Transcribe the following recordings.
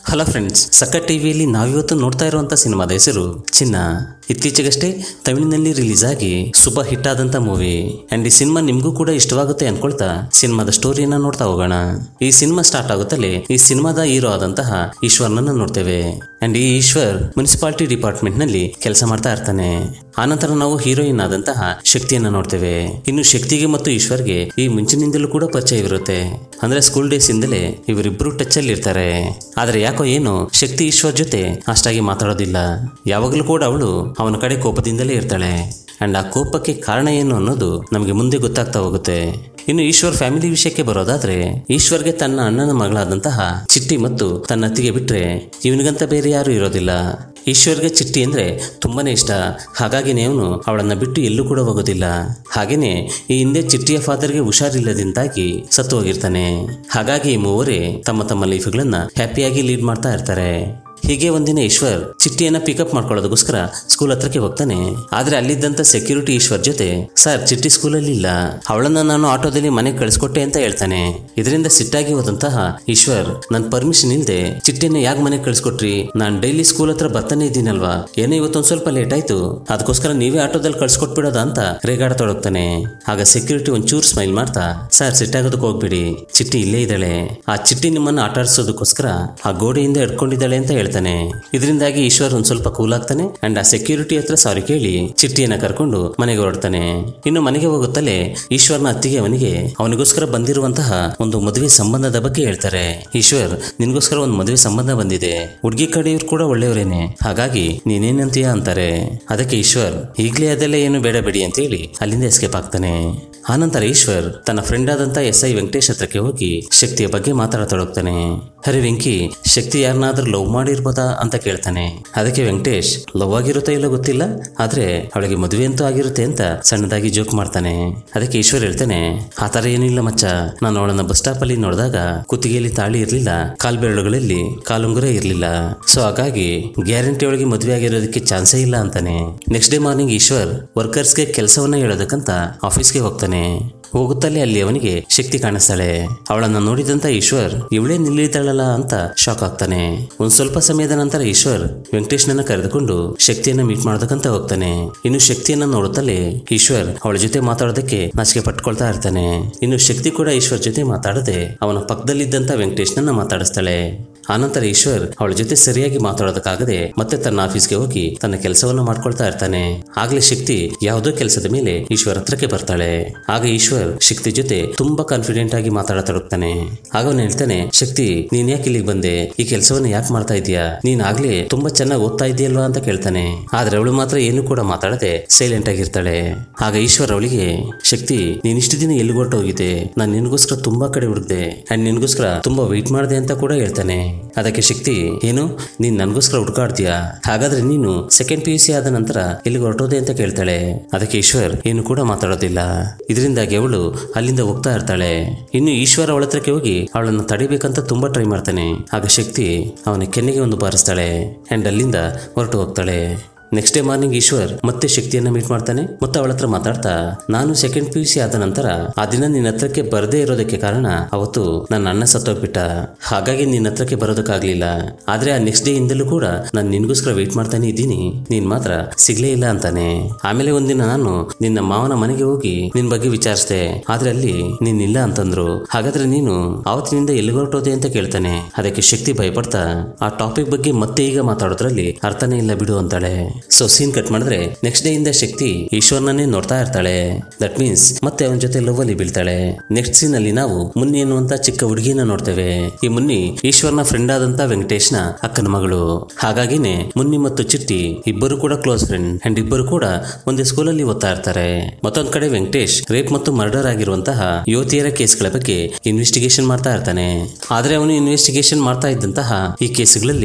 hello friends ಸಕ್ಕ ಟಿವಿಯಲ್ಲಿ ನಾವಿವತ್ತು ನೋಡ್ತಾ ಇರುವಂತ ಸಿನಿಮಾದ ಹೆಸರು ಚಿನ್ನ ಇತ್ತೀಚೆಗಷ್ಟೇ ತಮಿಳಿನಲ್ಲಿ ರಿಲೀಸ್ ಆಗಿ ಸೂಪರ್ ಹಿಟ್ ಆದಂತ ಮೂವಿ ಅಂಡ್ ಈ ಸಿನಿಮಾ ನಿಮ್ಗೂ ಕೂಡ ಇಷ್ಟವಾಗುತ್ತೆ ಅನ್ಕೊಳ್ತಾ ಸಿನಿಮಾದ ಸ್ಟೋರಿಯನ್ನ ನೋಡ್ತಾ ಹೋಗೋಣ ಈ ಸಿನಿಮಾ ಸ್ಟಾರ್ಟ್ ಆಗುತ್ತಲೇ ಈ ಸಿನಿಮಾದ ಹೀರೋ ಆದಂತಹ ಈಶ್ವರ್ನನ್ನ ನೋಡ್ತೇವೆ ಅಂಡ್ ಈ ಈಶ್ವರ್ ಮುನ್ಸಿಪಾಲಿಟಿ ಡಿಪಾರ್ಟ್ಮೆಂಟ್ ನಲ್ಲಿ ಕೆಲಸ ಮಾಡ್ತಾ ಇರ್ತಾನೆ ಆನಂತರ ನಾವು ಹೀರೋಯಿನ್ ಆದಂತಹ ಶಕ್ತಿಯನ್ನ ನೋಡ್ತೇವೆ ಇನ್ನು ಶಕ್ತಿಗೆ ಮತ್ತು ಈಶ್ವರ್ಗೆ ಈ ಮುಂಚಿನಿಂದಲೂ ಕೂಡ ಪರಿಚಯವಿರುತ್ತೆ ಅಂದ್ರೆ ಸ್ಕೂಲ್ ಡೇಸ್ ಇಂದಲೇ ಇವರಿಬ್ರು ಟಚ್ ಅಲ್ಲಿ ಇರ್ತಾರೆ ಆದ್ರೆ ಯಾಕೋ ಏನು ಶಕ್ತಿ ಈಶ್ವರ್ ಜೊತೆ ಅಷ್ಟಾಗಿ ಮಾತಾಡೋದಿಲ್ಲ ಯಾವಾಗಲೂ ಕೂಡ ಅವಳು ಅವನ ಕಡೆ ಕೋಪದಿಂದಲೇ ಇರ್ತಾಳೆ ಅಂಡ್ ಆ ಕೋಪಕ್ಕೆ ಕಾರಣ ಏನು ಅನ್ನೋದು ನಮಗೆ ಮುಂದೆ ಗೊತ್ತಾಗ್ತಾ ಹೋಗುತ್ತೆ ಇನ್ನು ಈಶ್ವರ್ ಫ್ಯಾಮಿಲಿ ವಿಷಯಕ್ಕೆ ಬರೋದಾದ್ರೆ ಈಶ್ವರ್ಗೆ ತನ್ನ ಅಣ್ಣನ ಮಗಳಾದಂತಹ ಚಿಟ್ಟಿ ಮತ್ತು ತನ್ನ ಅತ್ತಿಗೆ ಬಿಟ್ರೆ ಇವನಿಗಂತ ಬೇರೆ ಯಾರು ಇರೋದಿಲ್ಲ ಈಶ್ವರ್ಗೆ ಚಿಟ್ಟಿ ಅಂದ್ರೆ ತುಂಬಾನೇ ಇಷ್ಟ ಹಾಗಾಗಿನೇ ಅವನು ಅವಳನ್ನ ಬಿಟ್ಟು ಎಲ್ಲೂ ಕೂಡ ಹೋಗೋದಿಲ್ಲ ಹಾಗೇನೆ ಈ ಹಿಂದೆ ಚಿಟ್ಟಿಯ ಫಾದರ್ಗೆ ಹುಷಾರಿಲ್ಲದಿಂದಾಗಿ ಸತ್ತು ಹೋಗಿರ್ತಾನೆ ಹಾಗಾಗಿ ಈ ಮೂವರೇ ತಮ್ಮ ತಮ್ಮ ಲೈಫ್ಗಳನ್ನ ಹ್ಯಾಪಿಯಾಗಿ ಲೀಡ್ ಮಾಡ್ತಾ ಇರ್ತಾರೆ ಹೀಗೆ ಒಂದಿನ ಈಶ್ವರ್ ಚಿಟ್ಟಿಯನ್ನ ಪಿಕಪ್ ಮಾಡ್ಕೊಳ್ಳೋದಕ್ಕೋಸ್ಕರ ಸ್ಕೂಲ್ ಹತ್ರಕ್ಕೆ ಹೋಗ್ತಾನೆ ಆದ್ರೆ ಅಲ್ಲಿದ್ದಂತ ಸೆಕ್ಯೂರಿಟಿ ಈಶ್ವರ್ ಜೊತೆ ಸರ್ ಚಿಟ್ಟಿ ಸ್ಕೂಲಲ್ಲಿ ಇಲ್ಲ ಅವಳನ್ನ ನಾನು ಆಟೋದಲ್ಲಿ ಮನೆಗೆ ಕಳಿಸ್ಕೊಟ್ಟೆ ಅಂತ ಹೇಳ್ತಾನೆ ಇದರಿಂದ ಸಿಟ್ಟಾಗಿ ಹೋದಂತಹ ಈಶ್ವರ್ ನನ್ ಪರ್ಮಿಷನ್ ಇಲ್ಲದೆ ಚಿಟ್ಟಿಯನ್ನ ಯಾಕೆ ಮನೆಗೆ ಕಳಿಸ್ಕೊಟ್ರಿ ನಾನ್ ಡೈಲಿ ಸ್ಕೂಲ್ ಹತ್ರ ಬರ್ತಾನೆ ಇದ್ದೀನಲ್ವಾ ಏನೋ ಇವತ್ತೊಂದ್ ಸ್ವಲ್ಪ ಲೇಟ್ ಆಯ್ತು ಅದಕ್ಕೋಸ್ಕರ ನೀವೇ ಆಟೋದಲ್ಲಿ ಕಳ್ಸ್ಕೊಟ್ಬಿಡೋದ ಅಂತ ರೇಗಾಡತೊಡಗ್ತಾನೆ ಆಗ ಸೆಕ್ಯೂರಿಟಿ ಒಂಚೂರು ಸ್ಮೈಲ್ ಮಾಡ್ತಾ ಸರ್ ಸಿಟ್ಟಾಗೋದಕ್ಕೆ ಹೋಗ್ಬಿಡಿ ಚಿಟ್ಟಿ ಇಲ್ಲೇ ಇದ್ದಾಳೆ ಆ ಚಿಟ್ಟಿ ನಿಮ್ಮನ್ನ ಆಟ ಆಡಿಸೋದಕ್ಕೋಸ್ಕರ ಆ ಗೋಡೆಯಿಂದ ಹಿಡ್ಕೊಂಡಿದ್ದಾಳೆ ಅಂತ ಹೇಳ್ತಾನೆ ಇದರಿಂದಾಗಿ ಈಶ್ವರ್ ಒಂದ್ ಸ್ವಲ್ಪ ಕೂಲ್ ಆಗ್ತಾನೆ ಅಂಡ್ ಆ ಸೆಕ್ಯೂರಿಟಿ ಹತ್ರ ಸಾರಿ ಕೇಳಿ ಚಿಟ್ಟಿಯನ್ನ ಕರ್ಕೊಂಡು ಮನೆಗೆ ಹೊರಡ್ತಾನೆ ಇನ್ನು ಮನೆಗೆ ಹೋಗುತ್ತಲೇ ಈಶ್ವರ್ನ ಅತ್ತಿಗೆ ಅವನಿಗೆ ಅವನಿಗೋಸ್ಕರ ಬಂದಿರುವಂತಹ ಒಂದು ಮದುವೆ ಸಂಬಂಧದ ಬಗ್ಗೆ ಹೇಳ್ತಾರೆ ಈಶ್ವರ್ ನಿನ್ಗೋಸ್ಕರ ಒಂದು ಮದುವೆ ಸಂಬಂಧ ಬಂದಿದೆ ಹುಡುಗಿ ಕಡೆಯವ್ರು ಕೂಡ ಒಳ್ಳೆಯವರೇನೆ ಹಾಗಾಗಿ ನೀನೇನಂತೀಯ ಅಂತಾರೆ ಅದಕ್ಕೆ ಈಶ್ವರ್ ಈಗ್ಲೇ ಅದೆಲ್ಲ ಏನು ಬೇಡ ಬೇಡಿ ಅಂತ ಹೇಳಿ ಅಲ್ಲಿಂದ ಎಸ್ಕೇಪ್ ಆಗ್ತಾನೆ ಆನಂತರ ಈಶ್ವರ್ ತನ್ನ ಫ್ರೆಂಡ್ ಆದಂತ ಎಸ್ ಐ ವೆಂಕಟೇಶ್ ಹತ್ರಕ್ಕೆ ಹೋಗಿ ಶಕ್ತಿಯ ಬಗ್ಗೆ ಮಾತಾಡತೊಡಗ್ತಾನೆ ಹರಿ ವೆಂಕಿ ಶಕ್ತಿ ಯಾರನ್ನಾದ್ರೂ ಲವ್ ಮಾಡಿರ್ಬೋದಾ ಅಂತ ಕೇಳ್ತಾನೆ ಅದಕ್ಕೆ ವೆಂಕಟೇಶ್ ಲವ್ ಆಗಿರುತ್ತಾ ಇಲ್ಲ ಗೊತ್ತಿಲ್ಲ ಆದ್ರೆ ಅವಳಿಗೆ ಮದುವೆ ಅಂತೂ ಆಗಿರುತ್ತೆ ಅಂತ ಸಣ್ಣದಾಗಿ ಜೋಕ್ ಮಾಡ್ತಾನೆ ಅದಕ್ಕೆ ಈಶ್ವರ್ ಹೇಳ್ತಾನೆ ಆ ತರ ಏನಿಲ್ಲ ಮಚ್ಚ ನಾನು ಅವಳನ್ನ ಬಸ್ ಸ್ಟಾಪ್ ಅಲ್ಲಿ ನೋಡಿದಾಗ ಕುತ್ತಿಗೆಯಲ್ಲಿ ತಾಳಿ ಇರ್ಲಿಲ್ಲ ಕಾಲ್ಬೆರಳುಗಳಲ್ಲಿ ಕಾಲುಂಗುರ ಇರ್ಲಿಲ್ಲ ಸೊ ಹಾಗಾಗಿ ಗ್ಯಾರಂಟಿ ಒಳಗೆ ಮದುವೆ ಆಗಿರೋದಕ್ಕೆ ಚಾನ್ಸೇ ಇಲ್ಲ ಅಂತಾನೆ ನೆಕ್ಸ್ಟ್ ಡೇ ಮಾರ್ನಿಂಗ್ ಈಶ್ವರ್ ವರ್ಕರ್ಸ್ಗೆ ಕೆಲಸವನ್ನ ಹೇಳೋದಕ್ಕಂತ ಆಫೀಸ್ಗೆ ಹೋಗ್ತಾನೆ ಹೋಗುತ್ತಲೇ ಅಲ್ಲಿ ಅವನಿಗೆ ಶಕ್ತಿ ಕಾಣಿಸ್ತಾಳೆ ಅವಳನ್ನ ನೋಡಿದಂತ ಈಶ್ವರ್ ಇವಳೇ ನಿಲ್ಲಿದ್ದಾಳಲ್ಲ ಅಂತ ಶಾಕ್ ಆಗ್ತಾನೆ ಒಂದ್ ಸ್ವಲ್ಪ ಸಮಯದ ನಂತರ ಈಶ್ವರ್ ವೆಂಕಟೇಶ್ನನ್ನ ಕರೆದುಕೊಂಡು ಶಕ್ತಿಯನ್ನ ಮೀಟ್ ಮಾಡೋದಕ್ಕಂತ ಹೋಗ್ತಾನೆ ಇನ್ನು ಶಕ್ತಿಯನ್ನ ನೋಡುತ್ತಲೇ ಈಶ್ವರ್ ಅವಳ ಜೊತೆ ಮಾತಾಡೋದಕ್ಕೆ ನಾಚಿಕೆ ಪಟ್ಕೊಳ್ತಾ ಇರ್ತಾನೆ ಇನ್ನು ಶಕ್ತಿ ಕೂಡ ಈಶ್ವರ್ ಜೊತೆ ಮಾತಾಡದೆ ಅವನ ಪಕ್ಕದಲ್ಲಿದ್ದಂತ ವೆಂಕಟೇಶ್ನನ್ನ ಮಾತಾಡಿಸ್ತಾಳೆ ಆನಂತರ ಈಶ್ವರ್ ಅವಳ ಜೊತೆ ಸರಿಯಾಗಿ ಮಾತಾಡೋದಕ್ಕಾಗದೆ ಮತ್ತೆ ತನ್ನ ಆಫೀಸ್ಗೆ ಹೋಗಿ ತನ್ನ ಕೆಲಸವನ್ನ ಮಾಡ್ಕೊಳ್ತಾ ಇರ್ತಾನೆ ಆಗ್ಲೇ ಶಕ್ತಿ ಯಾವುದೋ ಕೆಲಸದ ಮೇಲೆ ಈಶ್ವರ್ ಹತ್ರಕ್ಕೆ ಬರ್ತಾಳೆ ಆಗ ಈಶ್ವರ್ ಶಕ್ತಿ ಜೊತೆ ತುಂಬಾ ಕಾನ್ಫಿಡೆಂಟ್ ಆಗಿ ಮಾತಾಡತೊಡಗ್ತಾನೆ ಆಗ ಅವನು ಹೇಳ್ತಾನೆ ಶಕ್ತಿ ನೀನ್ ಯಾಕೆ ಇಲ್ಲಿಗೆ ಬಂದೆ ಈ ಕೆಲಸವನ್ನ ಯಾಕೆ ಮಾಡ್ತಾ ಇದೀಯಾ ನೀನ್ ಆಗ್ಲೇ ತುಂಬಾ ಚೆನ್ನಾಗಿ ಓದ್ತಾ ಇದೆಯಲ್ವಾ ಅಂತ ಕೇಳ್ತಾನೆ ಆದ್ರೆ ಅವಳು ಮಾತ್ರ ಏನು ಕೂಡ ಮಾತಾಡದೆ ಸೈಲೆಂಟ್ ಆಗಿರ್ತಾಳೆ ಆಗ ಈಶ್ವರ್ ಅವಳಿಗೆ ಶಕ್ತಿ ನೀನ್ ಇಷ್ಟು ದಿನ ಎಲ್ಲಿ ಹೊರಟೋಗಿದೆ ನಾನು ನಿನಗೋಸ್ಕರ ತುಂಬಾ ಕಡೆ ಹುಡುಕ್ದೆ ಅಂಡ್ ನಿನಗೋಸ್ಕರ ತುಂಬಾ ವೆಯ್ಟ್ ಮಾಡಿದೆ ಅಂತ ಕೂಡ ಹೇಳ್ತಾನೆ ಅದಕ್ಕೆ ಶಕ್ತಿ ಏನು ನೀನ್ ನನಗೋಸ್ಕರ ಹುಡುಕಾಡ್ತೀಯಾ ಹಾಗಾದ್ರೆ ನೀನು ಸೆಕೆಂಡ್ ಪಿ ಯು ಸಿ ಆದ ನಂತರ ಎಲ್ಲಿಗೆ ಹೊರಟೋದೆ ಅಂತ ಕೇಳ್ತಾಳೆ ಅದಕ್ಕೆ ಈಶ್ವರ್ ಏನು ಕೂಡ ಮಾತಾಡೋದಿಲ್ಲ ಇದರಿಂದಾಗಿ ಅವಳು ಅಲ್ಲಿಂದ ಹೋಗ್ತಾ ಇರ್ತಾಳೆ ಇನ್ನು ಈಶ್ವರ್ ಅವಳ ಹತ್ರಕ್ಕೆ ಹೋಗಿ ಅವಳನ್ನು ತಡಿಬೇಕಂತ ತುಂಬಾ ಟ್ರೈ ಮಾಡ್ತಾನೆ ಆಗ ಶಕ್ತಿ ಅವನ ಕೆನ್ನೆಗೆ ಒಂದು ಬಾರಿಸ್ತಾಳೆ ಅಂಡ್ ಅಲ್ಲಿಂದ ಹೊರಟು ಹೋಗ್ತಾಳೆ ನೆಕ್ಸ್ಟ್ ಡೇ ಮಾರ್ನಿಂಗ್ ಈಶ್ವರ್ ಮತ್ತೆ ಶಕ್ತಿಯನ್ನ ಮೀಟ್ ಮಾಡ್ತಾನೆ ಮತ್ತೆ ಅವಳ ಹತ್ರ ಮಾತಾಡ್ತಾ ನಾನು ಸೆಕೆಂಡ್ ಪಿ ಯು ಸಿ ಆದ ನಂತರ ಆ ದಿನ ನಿನ್ನ ಹತ್ರಕ್ಕೆ ಬರದೇ ಇರೋದಕ್ಕೆ ಕಾರಣ ಅವತ್ತು ನನ್ನ ಅಣ್ಣ ಸತ್ತೋಗ್ಬಿಟ್ಟ ಹಾಗಾಗಿ ನಿನ್ನ ಹತ್ರಕ್ಕೆ ಬರೋದಕ್ಕಾಗ್ಲಿಲ್ಲ ಆದ್ರೆ ಆ ನೆಕ್ಸ್ಟ್ ಡೇ ಇಂದಲೂ ಕೂಡ ನಾನು ನಿನ್ಗೋಸ್ಕರ ವೆಯ್ಟ್ ಮಾಡ್ತಾನೆ ಇದ್ದೀನಿ ನೀನ್ ಮಾತ್ರ ಸಿಗ್ಲೇ ಇಲ್ಲ ಅಂತಾನೆ ಆಮೇಲೆ ಒಂದಿನ ನಾನು ನಿನ್ನ ಮಾವನ ಮನೆಗೆ ಹೋಗಿ ನಿನ್ ಬಗ್ಗೆ ವಿಚಾರಿಸ್ದೆ ಆದ್ರೆ ಅಲ್ಲಿ ನೀನ್ ಇಲ್ಲ ಅಂತಂದ್ರು ಹಾಗಾದ್ರೆ ನೀನು ಆವತ್ತಿನಿಂದ ಎಲ್ಲಿ ಹೊರಟೋದೆ ಅಂತ ಕೇಳ್ತಾನೆ ಅದಕ್ಕೆ ಶಕ್ತಿ ಭಯಪಡ್ತಾ ಆ ಟಾಪಿಕ್ ಬಗ್ಗೆ ಮತ್ತೆ ಈಗ ಮಾತಾಡೋದ್ರಲ್ಲಿ ಅರ್ಥನೇ ಇಲ್ಲ ಬಿಡು ಅಂತಾಳೆ ಸೊ ಸೀನ್ ಕಟ್ ಮಾಡಿದ್ರೆ ನೆಕ್ಸ್ಟ್ ಡೇ ಇಂದ ಶಕ್ತಿ ಈಶ್ವರ್ನನ್ನೇ ನೋಡ್ತಾ ಇರ್ತಾಳೆ ದಟ್ ಮೀನ್ಸ್ ಮತ್ತೆ ಅವನ ಜೊತೆ ಲವ್ ಅಲ್ಲಿ ಬೀಳ್ತಾಳೆ ನೆಕ್ಸ್ಟ್ ಸೀನ್ ಅಲ್ಲಿ ನಾವು ಮುನ್ನಿ ಎನ್ನುವಂತ ಚಿಕ್ಕ ಹುಡುಗಿನ ನೋಡ್ತೇವೆ ಈ ಮುನ್ನಿ ಈಶ್ವರ್ನ ಫ್ರೆಂಡ್ ಆದಂತ ವೆಂಕಟೇಶ್ನ ಅಕ್ಕನ ಮಗಳು ಹಾಗಾಗಿನೇ ಮುನ್ನಿ ಮತ್ತು ಚಿಟ್ಟಿ ಇಬ್ಬರು ಕೂಡ ಕ್ಲೋಸ್ ಫ್ರೆಂಡ್ ಅಂಡ್ ಇಬ್ಬರು ಕೂಡ ಒಂದೇ ಸ್ಕೂಲಲ್ಲಿ ಓದ್ತಾ ಇರ್ತಾರೆ ಮತ್ತೊಂದ್ ಕಡೆ ವೆಂಕಟೇಶ್ ರೇಪ್ ಮತ್ತು ಮರ್ಡರ್ ಆಗಿರುವಂತಹ ಯುವತಿಯರ ಕೇಸ್ಗಳ ಬಗ್ಗೆ ಇನ್ವೆಸ್ಟಿಗೇಷನ್ ಮಾಡ್ತಾ ಇರ್ತಾನೆ ಆದ್ರೆ ಅವನು ಇನ್ವೆಸ್ಟಿಗೇಷನ್ ಮಾಡ್ತಾ ಇದ್ದಂತಹ ಈ ಕೇಸ್ಗಳಲ್ಲಿ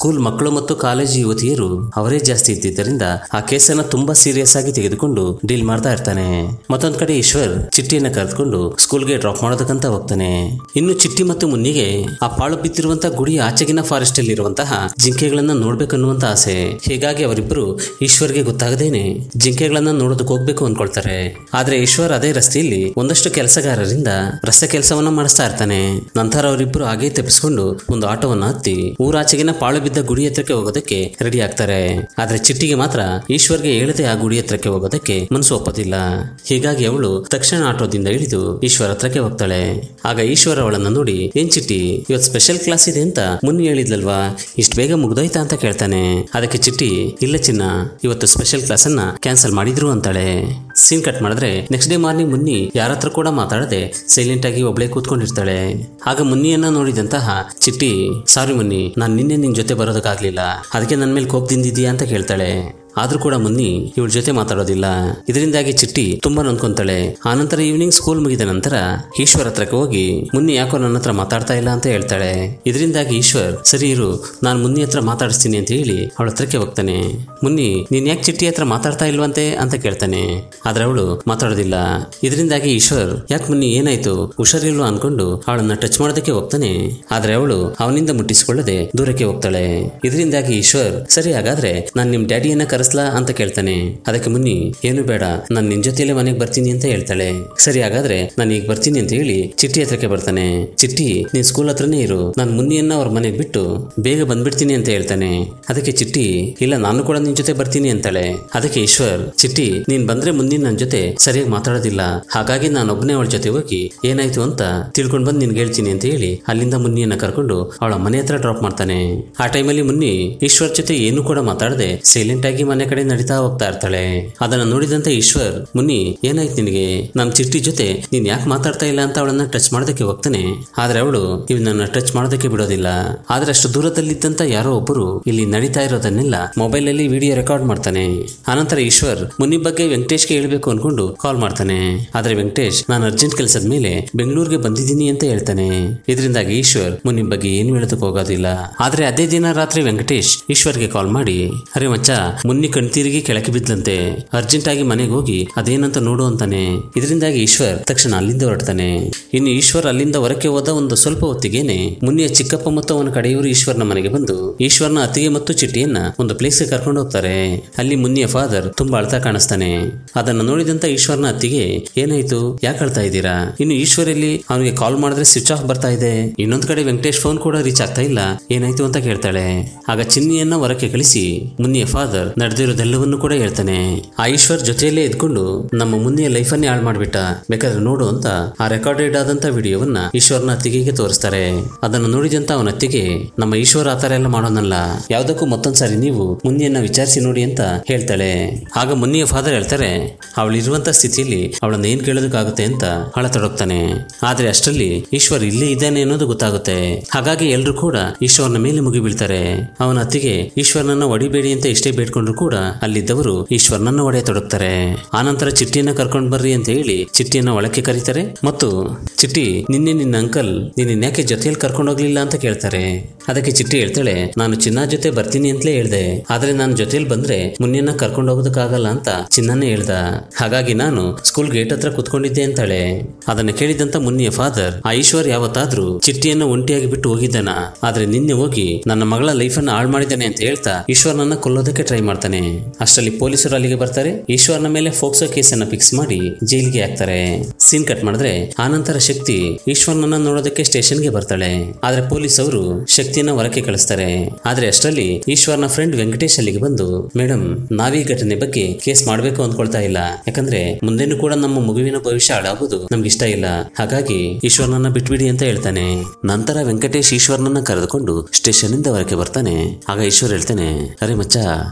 ಸ್ಕೂಲ್ ಮಕ್ಕಳು ಮತ್ತು ಕಾಲೇಜು ಯುವತಿಯರು ಅವರೇ ಜಾಸ್ತಿ ಇದ್ದಿದ್ದರಿಂದ ಆ ಕೇಸನ್ನ ತುಂಬಾ ಸೀರಿಯಸ್ ಆಗಿ ತೆಗೆದುಕೊಂಡು ಡೀಲ್ ಮಾಡ್ತಾ ಇರ್ತಾನೆ ಮತ್ತೊಂದ್ ಕಡೆ ಈಶ್ವರ್ ಚಿಟ್ಟಿಯನ್ನ ಕರೆದುಕೊಂಡು ಸ್ಕೂಲ್ಗೆ ಡ್ರಾಪ್ ಮಾಡೋದಕ್ಕಂತ ಹೋಗ್ತಾನೆ ಇನ್ನು ಚಿಟ್ಟಿ ಮತ್ತು ಮುನ್ನಿಗೆ ಆ ಪಾಳು ಬಿದ್ದಿರುವಂತಹ ಗುಡಿ ಆಚೆಗಿನ ಫಾರೆಸ್ಟ್ ಅಲ್ಲಿ ಇರುವಂತಹ ಜಿಂಕೆಗಳನ್ನ ನೋಡ್ಬೇಕನ್ನುವಂತ ಆಸೆ ಹೀಗಾಗಿ ಅವರಿಬ್ಬರು ಈಶ್ವರ್ಗೆ ಗೊತ್ತಾಗದೇನೆ ಜಿಂಕೆಗಳನ್ನ ನೋಡೋದಕ್ಕೆ ಹೋಗ್ಬೇಕು ಅನ್ಕೊಳ್ತಾರೆ ಆದ್ರೆ ಈಶ್ವರ್ ಅದೇ ರಸ್ತೆಯಲ್ಲಿ ಒಂದಷ್ಟು ಕೆಲಸಗಾರರಿಂದ ರಸ್ತೆ ಕೆಲಸವನ್ನ ಮಾಡಿಸ್ತಾ ಇರ್ತಾನೆ ನಂತರ ಅವರಿಬ್ಬರು ಹಾಗೆ ತಪ್ಪಿಸ್ಕೊಂಡು ಒಂದು ಆಟೋವನ್ನ ಹತ್ತಿ ಊರಾಚೆಗಿನ ಪಾಳು ಬಿದ್ದ ಗುಡಿ ಹತ್ರಕ್ಕೆ ಹೋಗೋದಕ್ಕೆ ರೆಡಿ ಆಗ್ತಾರೆ ಆದ್ರೆ ಚಿಟ್ಟಿಗೆ ಮಾತ್ರ ಈಶ್ವರ್ಗೆ ಹೇಳದೆ ಆ ಗುಡಿ ಹತ್ರಕ್ಕೆ ಹೋಗೋದಕ್ಕೆ ಮನಸ್ಸು ಒಪ್ಪೋದಿಲ್ಲ ಹೀಗಾಗಿ ಅವಳು ತಕ್ಷಣ ಆಟೋದಿಂದ ಇಳಿದು ಈಶ್ವರ್ ಹತ್ರಕ್ಕೆ ಹೋಗ್ತಾಳೆ ಆಗ ಈಶ್ವರ್ ಅವಳನ್ನ ನೋಡಿ ಏನ್ ಚಿಟ್ಟಿ ಇವತ್ತು ಸ್ಪೆಷಲ್ ಕ್ಲಾಸ್ ಇದೆ ಅಂತ ಮುನ್ನಿ ಹೇಳಿದ್ಲಲ್ವಾ ಇಷ್ಟು ಬೇಗ ಮುಗ್ದೋಯ್ತಾ ಅಂತ ಕೇಳ್ತಾನೆ ಅದಕ್ಕೆ ಚಿಟ್ಟಿ ಇಲ್ಲ ಚಿನ್ನ ಇವತ್ತು ಸ್ಪೆಷಲ್ ಕ್ಲಾಸ್ ಅನ್ನ ಕ್ಯಾನ್ಸಲ್ ಮಾಡಿದ್ರು ಅಂತಾಳೆ ಸೀನ್ ಕಟ್ ಮಾಡಿದ್ರೆ ನೆಕ್ಸ್ಟ್ ಡೇ ಮಾರ್ನಿಂಗ್ ಮುನ್ನಿ ಯಾರ ಹತ್ರ ಕೂಡ ಮಾತಾಡದೆ ಸೈಲೆಂಟ್ ಆಗಿ ಒಬ್ಳೆ ಕೂತ್ಕೊಂಡಿರ್ತಾಳೆ ಆಗ ಮುನ್ನಿಯನ್ನ ನೋಡಿದಂತಹ ಚಿಟ್ಟಿ ಸಾರಿ ಮುನ್ನಿ ನಾನು ನಿನ್ನೆ ನಿನ್ ಜೊತೆ ಬರೋದಕ್ಕಾಗ್ಲಿಲ್ಲ ಅದಕ್ಕೆ ನನ್ನ ಮೇಲೆ ಕೋಪದಿಂದಿದೀಯಾ ಅಂತ ಕೇಳ್ತಾಳೆ ಆದ್ರೂ ಕೂಡ ಮುನ್ನಿ ಇವಳ ಜೊತೆ ಮಾತಾಡೋದಿಲ್ಲ ಇದರಿಂದಾಗಿ ಚಿಟ್ಟಿ ತುಂಬಾ ನೊಂದ್ಕೊಂತಾಳೆ ಆನಂತರ ಈವ್ನಿಂಗ್ ಸ್ಕೂಲ್ ಮುಗಿದ ನಂತರ ಈಶ್ವರ್ ಹತ್ರಕ್ಕೆ ಹೋಗಿ ಮುನ್ನಿ ಯಾಕೋ ನನ್ನ ಹತ್ರ ಮಾತಾಡ್ತಾ ಇಲ್ಲ ಅಂತ ಹೇಳ್ತಾಳೆ ಇದರಿಂದಾಗಿ ಈಶ್ವರ್ ಸರಿ ಇರು ನಾನು ಮುನ್ನಿ ಹತ್ರ ಮಾತಾಡಿಸ್ತೀನಿ ಅಂತ ಹೇಳಿ ಅವಳ ಹತ್ರಕ್ಕೆ ಹೋಗ್ತಾನೆ ಮುನ್ನಿ ನೀನ್ ಯಾಕೆ ಚಿಟ್ಟಿ ಹತ್ರ ಮಾತಾಡ್ತಾ ಇಲ್ವಂತೆ ಅಂತ ಕೇಳ್ತಾನೆ ಆದ್ರೆ ಅವಳು ಮಾತಾಡೋದಿಲ್ಲ ಇದರಿಂದಾಗಿ ಈಶ್ವರ್ ಯಾಕೆ ಮುನ್ನಿ ಏನಾಯ್ತು ಹುಷಾರಿಲ್ವಾ ಅನ್ಕೊಂಡು ಅವಳನ್ನ ಟಚ್ ಮಾಡೋದಕ್ಕೆ ಹೋಗ್ತಾನೆ ಆದ್ರೆ ಅವಳು ಅವನಿಂದ ಮುಟ್ಟಿಸಿಕೊಳ್ಳದೆ ದೂರಕ್ಕೆ ಹೋಗ್ತಾಳೆ ಇದರಿಂದಾಗಿ ಈಶ್ವರ್ ಸರಿ ಹಾಗಾದ್ರೆ ನಾನು ನಿಮ್ ಡ್ಯಾಡಿಯನ್ನ ಕರೆಸ್ಲಾ ಅಂತ ಕೇಳ್ತಾನೆ ಅದಕ್ಕೆ ಮುನ್ನಿ ಏನು ಬೇಡ ನಾನು ನಿನ್ ಜೊತೆಲೇ ಮನೆಗೆ ಬರ್ತೀನಿ ಅಂತ ಹೇಳ್ತಾಳೆ ಸರಿ ಹಾಗಾದ್ರೆ ನಾನು ಈಗ ಬರ್ತೀನಿ ಅಂತ ಹೇಳಿ ಚಿಟ್ಟಿ ಹತ್ರಕ್ಕೆ ಬರ್ತಾನೆ ಚಿಟ್ಟಿ ನೀನ್ ಸ್ಕೂಲ್ ಹತ್ರನೇ ಇರು ನಾನು ಮುನ್ನಿಯನ್ನ ಅವ್ರ ಮನೆಗೆ ಬಿಟ್ಟು ಬೇಗ ಬಂದ್ಬಿಡ್ತೀನಿ ಅಂತ ಹೇಳ್ತಾನೆ ಅದಕ್ಕೆ ಚಿಟ್ಟಿ ಇಲ್ಲ ನಾನು ಕೂಡ ನಿನ್ ಜೊತೆ ಬರ್ತೀನಿ ಅಂತಾಳೆ ಅದಕ್ಕೆ ಈಶ್ವರ್ ಚಿಟ್ಟಿ ನೀನ್ ಬಂದ್ರೆ ಮುಂದಿನ ನನ್ನ ಜೊತೆ ಸರಿಯಾಗಿ ಮಾತಾಡೋದಿಲ್ಲ ಹಾಗಾಗಿ ನಾನು ಒಬ್ಬನೇ ಅವಳ ಜೊತೆ ಹೋಗಿ ಏನಾಯ್ತು ಅಂತ ತಿಳ್ಕೊಂಡ್ ಬಂದು ನಿನ್ಗೆ ಹೇಳ್ತೀನಿ ಅಂತ ಹೇಳಿ ಅಲ್ಲಿಂದ ಮುನ್ನಿಯನ್ನ ಕರ್ಕೊಂಡು ಅವಳ ಮನೆ ಹತ್ರ ಡ್ರಾಪ್ ಮಾಡ್ತಾನೆ ಆ ಟೈಮಲ್ಲಿ ಮುನ್ನಿ ಈಶ್ವರ್ ಜೊತೆ ಏನು ಕೂಡ ಮಾತಾಡದೆ ಸೈಲೆಂಟ್ ಆಗಿ ಮನೆ ಕಡೆ ನಡೀತಾ ಹೋಗ್ತಾ ಇರ್ತಾಳೆ ಅದನ್ನ ನೋಡಿದಂತ ಈಶ್ವರ್ ಮುನ್ನಿ ಏನಾಯ್ತು ನಿನಗೆ ನಮ್ ಚಿಟ್ಟಿ ಜೊತೆ ನೀನ್ ಯಾಕೆ ಮಾತಾಡ್ತಾ ಇಲ್ಲ ಅಂತ ಅವಳನ್ನ ಟಚ್ ಮಾಡೋದಕ್ಕೆ ಹೋಗ್ತಾನೆ ಆದ್ರೆ ಅವಳು ಇವನನ್ನ ಟಚ್ ಮಾಡೋದಕ್ಕೆ ಬಿಡೋದಿಲ್ಲ ಆದ್ರೆ ಅಷ್ಟು ದೂರದಲ್ಲಿದ್ದಂತ ಯಾರೋ ಒಬ್ಬರು ಇಲ್ಲಿ ನಡೀತಾ ಇರೋದನ್ನೆಲ್ಲ ಮೊಬೈಲ್ ಅಲ್ಲಿ ವಿಡಿಯೋ ರೆಕಾರ್ಡ್ ಮಾಡ್ತಾನೆ ಆನಂತರ ಈಶ್ವರ್ ಮುನ್ನಿ ಬಗ್ಗೆ ವೆಂಕಟೇಶ್ಗೆ ಹೇಳ್ಬೇಕು ಅನ್ಕೊಂಡು ಕಾಲ್ ಮಾಡ್ತಾನೆ ಆದ್ರೆ ವೆಂಕಟೇಶ್ ನಾನು ಅರ್ಜೆಂಟ್ ಕೆಲಸದ ಮೇಲೆ ಬೆಂಗಳೂರಿಗೆ ಬಂದಿದ್ದೀನಿ ಅಂತ ಹೇಳ್ತಾನೆ ಇದರಿಂದಾಗಿ ಈಶ್ವರ್ ಮುನ್ನಿ ಬಗ್ಗೆ ಏನು ಹೇಳೋದಕ್ಕೆ ಹೋಗೋದಿಲ್ಲ ಆದ್ರೆ ಅದೇ ದಿನ ರಾತ್ರಿ ವೆಂಕಟೇಶ್ ಈಶ್ವರ್ಗೆ ಕಾಲ್ ಮಾಡಿ ಅರೆ ಮಚ್ಚ ಮುನ್ನಿ ಕಣ್ತಿರುಗಿ ಕೆಳಕ್ಕೆ ಬಿದ್ದಂತೆ ಅರ್ಜೆಂಟ್ ಆಗಿ ಮನೆಗೆ ಹೋಗಿ ಅದೇನಂತ ನೋಡು ಅಂತಾನೆ ಇದರಿಂದಾಗಿ ಈಶ್ವರ್ ತಕ್ಷಣ ಅಲ್ಲಿಂದ ಹೊರಡ್ತಾನೆ ಇನ್ನು ಈಶ್ವರ್ ಅಲ್ಲಿಂದ ಹೊರಕ್ಕೆ ಹೋದ ಒಂದು ಸ್ವಲ್ಪ ಹೊತ್ತಿಗೇನೆ ಮುನ್ನಿಯ ಚಿಕ್ಕಪ್ಪ ಮತ್ತು ಅವನ ಕಡೆಯವರು ಈಶ್ವರ್ನ ಮನೆಗೆ ಬಂದು ಈಶ್ವರ್ನ ಅತ್ತಿಗೆ ಮತ್ತು ಚಿಟ್ಟಿಯನ್ನ ಒಂದು ಪ್ಲೇಸ್ಗೆ ಕರ್ಕೊಂಡು ಹೋಗ್ತಾರೆ ಅಲ್ಲಿ ಮುನ್ನಿಯ ಫಾದರ್ ತುಂಬಾ ಅಳ್ತಾ ಕಾಣಿಸ್ತಾನೆ ಅದನ್ನ ನೋಡಿದಂತ ಈಶ್ವರ್ನ ಅತ್ತಿಗೆ ಏನಾಯ್ತು ಯಾಕೆ ಅಳ್ತಾ ಇದ್ದೀರಾ ಇನ್ನು ಈಶ್ವರಲ್ಲಿ ಅವನಿಗೆ ಕಾಲ್ ಮಾಡಿದ್ರೆ ಸ್ವಿಚ್ ಆಫ್ ಬರ್ತಾ ಇದೆ ಇನ್ನೊಂದ್ ಕಡೆ ವೆಂಕಟೇಶ್ ಫೋನ್ ಕೂಡ ರೀಚ್ ಆಗ್ತಾ ಇಲ್ಲ ಏನಾಯ್ತು ಅಂತ ಕೇಳ್ತಾಳೆ ಆಗ ಚಿನ್ನಿಯನ್ನ ಹೊರಕ್ಕೆ ಕಳಿಸಿ ಮುನ್ನಿಯ ಫಾದರ್ ನಡೆದಿರೋದೆಲ್ಲವನ್ನೂ ಕೂಡ ಹೇಳ್ತಾನೆ ಆ ಈಶ್ವರ್ ಜೊತೆಯಲ್ಲೇ ಇದ್ಕೊಂಡು ನಮ್ಮ ಮುನ್ನಿಯ ಲೈಫನ್ನೇ ಹಾಳು ಮಾಡ್ಬಿಟ್ಟ ಬೇಕಾದ್ರೆ ನೋಡು ಅಂತ ಆ ರೆಕಾರ್ಡೆಡ್ ಆದಂತ ವಿಡಿಯೋವನ್ನ ಈಶ್ವರ್ನ ಅತ್ತಿಗೆಗೆ ತೋರಿಸ್ತಾರೆ ಅದನ್ನು ನೋಡಿದಂತ ಅವನ ಅತ್ತಿಗೆ ನಮ್ಮ ಈಶ್ವರ್ ಆತರ ಎಲ್ಲ ಮಾಡೋನಲ್ಲ ಯಾವ್ದಕ್ಕೂ ಮತ್ತೊಂದ್ಸಾರಿ ನೀವು ಮುನ್ನಿಯನ್ನ ವಿಚಾರಿಸಿ ನೋಡಿ ಅಂತ ಹೇಳ್ತಾಳೆ ಆಗ ಮುನ್ನಿಯ ಫಾದರ್ ಹೇಳ್ತಾರೆ ಅವಳಿರುವಂತ ಸ್ಥಿತಿಯಲ್ಲಿ ಅವಳನ್ನ ಏನ್ ಕೇಳೋದಕ್ಕಾಗುತ್ತೆ ಅಂತ ಅಳತೊಡಗ್ತಾನೆ ಆದ್ರೆ ಅಷ್ಟರಲ್ಲಿ ಈಶ್ವರ್ ಇಲ್ಲೇ ಇದ್ದಾನೆ ಅನ್ನೋದು ಗೊತ್ತಾಗುತ್ತೆ ಹಾಗಾಗಿ ಎಲ್ರು ಕೂಡ ಈಶ್ವರನ ಮೇಲೆ ಮುಗಿ ಬೀಳ್ತಾರೆ ಅವನ ಅತ್ತಿಗೆ ಈಶ್ವರನನ್ನ ಹೊಡಿಬೇಡಿ ಅಂತ ಎಷ್ಟೇ ಬೇಡ್ಕೊಂಡ್ರು ಕೂಡ ಅಲ್ಲಿದ್ದವರು ಈಶ್ವರನನ್ನ ಹೊಡೆಯತೊಡಗ್ತಾರೆ ಆನಂತರ ಚಿಟ್ಟಿಯನ್ನ ಕರ್ಕೊಂಡ್ ಬರ್ರಿ ಅಂತ ಹೇಳಿ ಚಿಟ್ಟಿಯನ್ನ ಒಳಕ್ಕೆ ಕರೀತಾರೆ ಮತ್ತು ಚಿಟ್ಟಿ ನಿನ್ನೆ ನಿನ್ನ ಅಂಕಲ್ ನಿನ್ನ ಯಾಕೆ ಜೊತೆಯಲ್ಲಿ ಕರ್ಕೊಂಡು ಹೋಗ್ಲಿಲ್ಲ ಅಂತ ಕೇಳ್ತಾರೆ ಅದಕ್ಕೆ ಚಿಟ್ಟಿ ಹೇಳ್ತಾಳೆ ನಾನು ಚಿನ್ನ ಜೊತೆ ಬರ್ತೀನಿ ಅಂತಲೇ ಹೇಳ್ದೆ ಆದ್ರೆ ನಾನು ಜೊತೆಯಲ್ಲಿ ಬಂದ್ರೆ ಮುನ್ನೆಯನ್ನ ಕರ್ಕೊಂಡು ಹೋಗೋದಕ್ಕಾಗಲ್ಲ ಅಂತ ಚಿನ್ನನೇ ಹೇಳ್ದ ಹಾಗಾಗಿ ನಾನು ಸ್ಕೂಲ್ ಗೇಟ್ ಹತ್ರ ಕುತ್ಕೊಂಡಿದ್ದೆ ಅಂತಾಳೆ ಅದನ್ನ ಕೇಳಿದಂತ ಮುನ್ನಿಯ ಫಾದರ್ ಆ ಈಶ್ವರ್ ಯಾವತ್ತಾದ್ರೂ ಚಿಟ್ಟಿಯನ್ನ ಒಂಟಿಯಾಗಿ ಬಿಟ್ಟು ಹೋಗಿದ್ದಾನ ಆದ್ರೆ ನಿನ್ನೆ ಹೋಗಿ ನನ್ನ ಮಗಳ ಲೈಫನ್ನ ಹಾಳು ಮಾಡಿದ್ದಾನೆ ಅಂತ ಹೇಳ್ತಾ ಈಶ್ವರ್ನನ್ನ ಕೊಲ್ಲೋದಕ್ಕೆ ಟ್ರೈ ಮಾಡ್ತಾನೆ ಅಷ್ಟರಲ್ಲಿ ಪೊಲೀಸರು ಅಲ್ಲಿಗೆ ಬರ್ತಾರೆ ಈಶ್ವರ್ನ ಮೇಲೆ ಫೋಕ್ಸೋ ಕೇಸನ್ನ ಫಿಕ್ಸ್ ಮಾಡಿ ಜೈಲಿಗೆ ಹಾಕ್ತಾರೆ ಸೀನ್ ಕಟ್ ಮಾಡಿದ್ರೆ ಆನಂತರ ಶಕ್ತಿ ಈಶ್ವರ್ನನ್ನ ನೋಡೋದಕ್ಕೆ ಸ್ಟೇಷನ್ಗೆ ಬರ್ತಾಳೆ ಆದ್ರೆ ಪೊಲೀಸ್ ಅವರು ಶಕ್ತಿಯನ್ನ ಹೊರಕ್ಕೆ ಕಳಿಸ್ತಾರೆ ಆದ್ರೆ ಅಷ್ಟರಲ್ಲಿ ಈಶ್ವರ್ನ ಫ್ರೆಂಡ್ ವೆಂಕಟೇಶ್ ಅಲ್ಲಿಗೆ ಬಂದು ಮೇಡಮ್ ನಾವೀ ಘಟನೆ ಬಗ್ಗೆ ಕೇಸ್ ಮಾಡ್ಬೇಕು ಅಂದ್ಕೊಳ್ತಾ ಇಲ್ಲ ಯಾಕಂದ್ರೆ ಮುಂದೆನೂ ಕೂಡ ನಮ್ಮ ಮಗುವಿನ ಭವಿಷ್ಯ ಹಾಳಾಗೋದು ನಮ್ಗೆ ಇಷ್ಟ ಇಲ್ಲ ಹಾಗಾಗಿ ಈಶ್ವರ್ನನ್ನ ಬಿಟ್ಬಿಡಿ ಅಂತ ಹೇಳ್ತಾನೆ ನಂತರ ವೆಂಕಟೇಶ್ ಈಶ್ವರ್ನನ್ನ ಕರೆದುಕೊಂಡು ಸ್ಟೇಷನ್ ಇಂದ ಹೊರಕ್ಕೆ ಬರ್ತಾನೆ ಆಗ ಈಶ್ವರ್ ಹೇಳ್ತಾನೆ ಅರೆ ಮಚ್ಚ ನಾನ್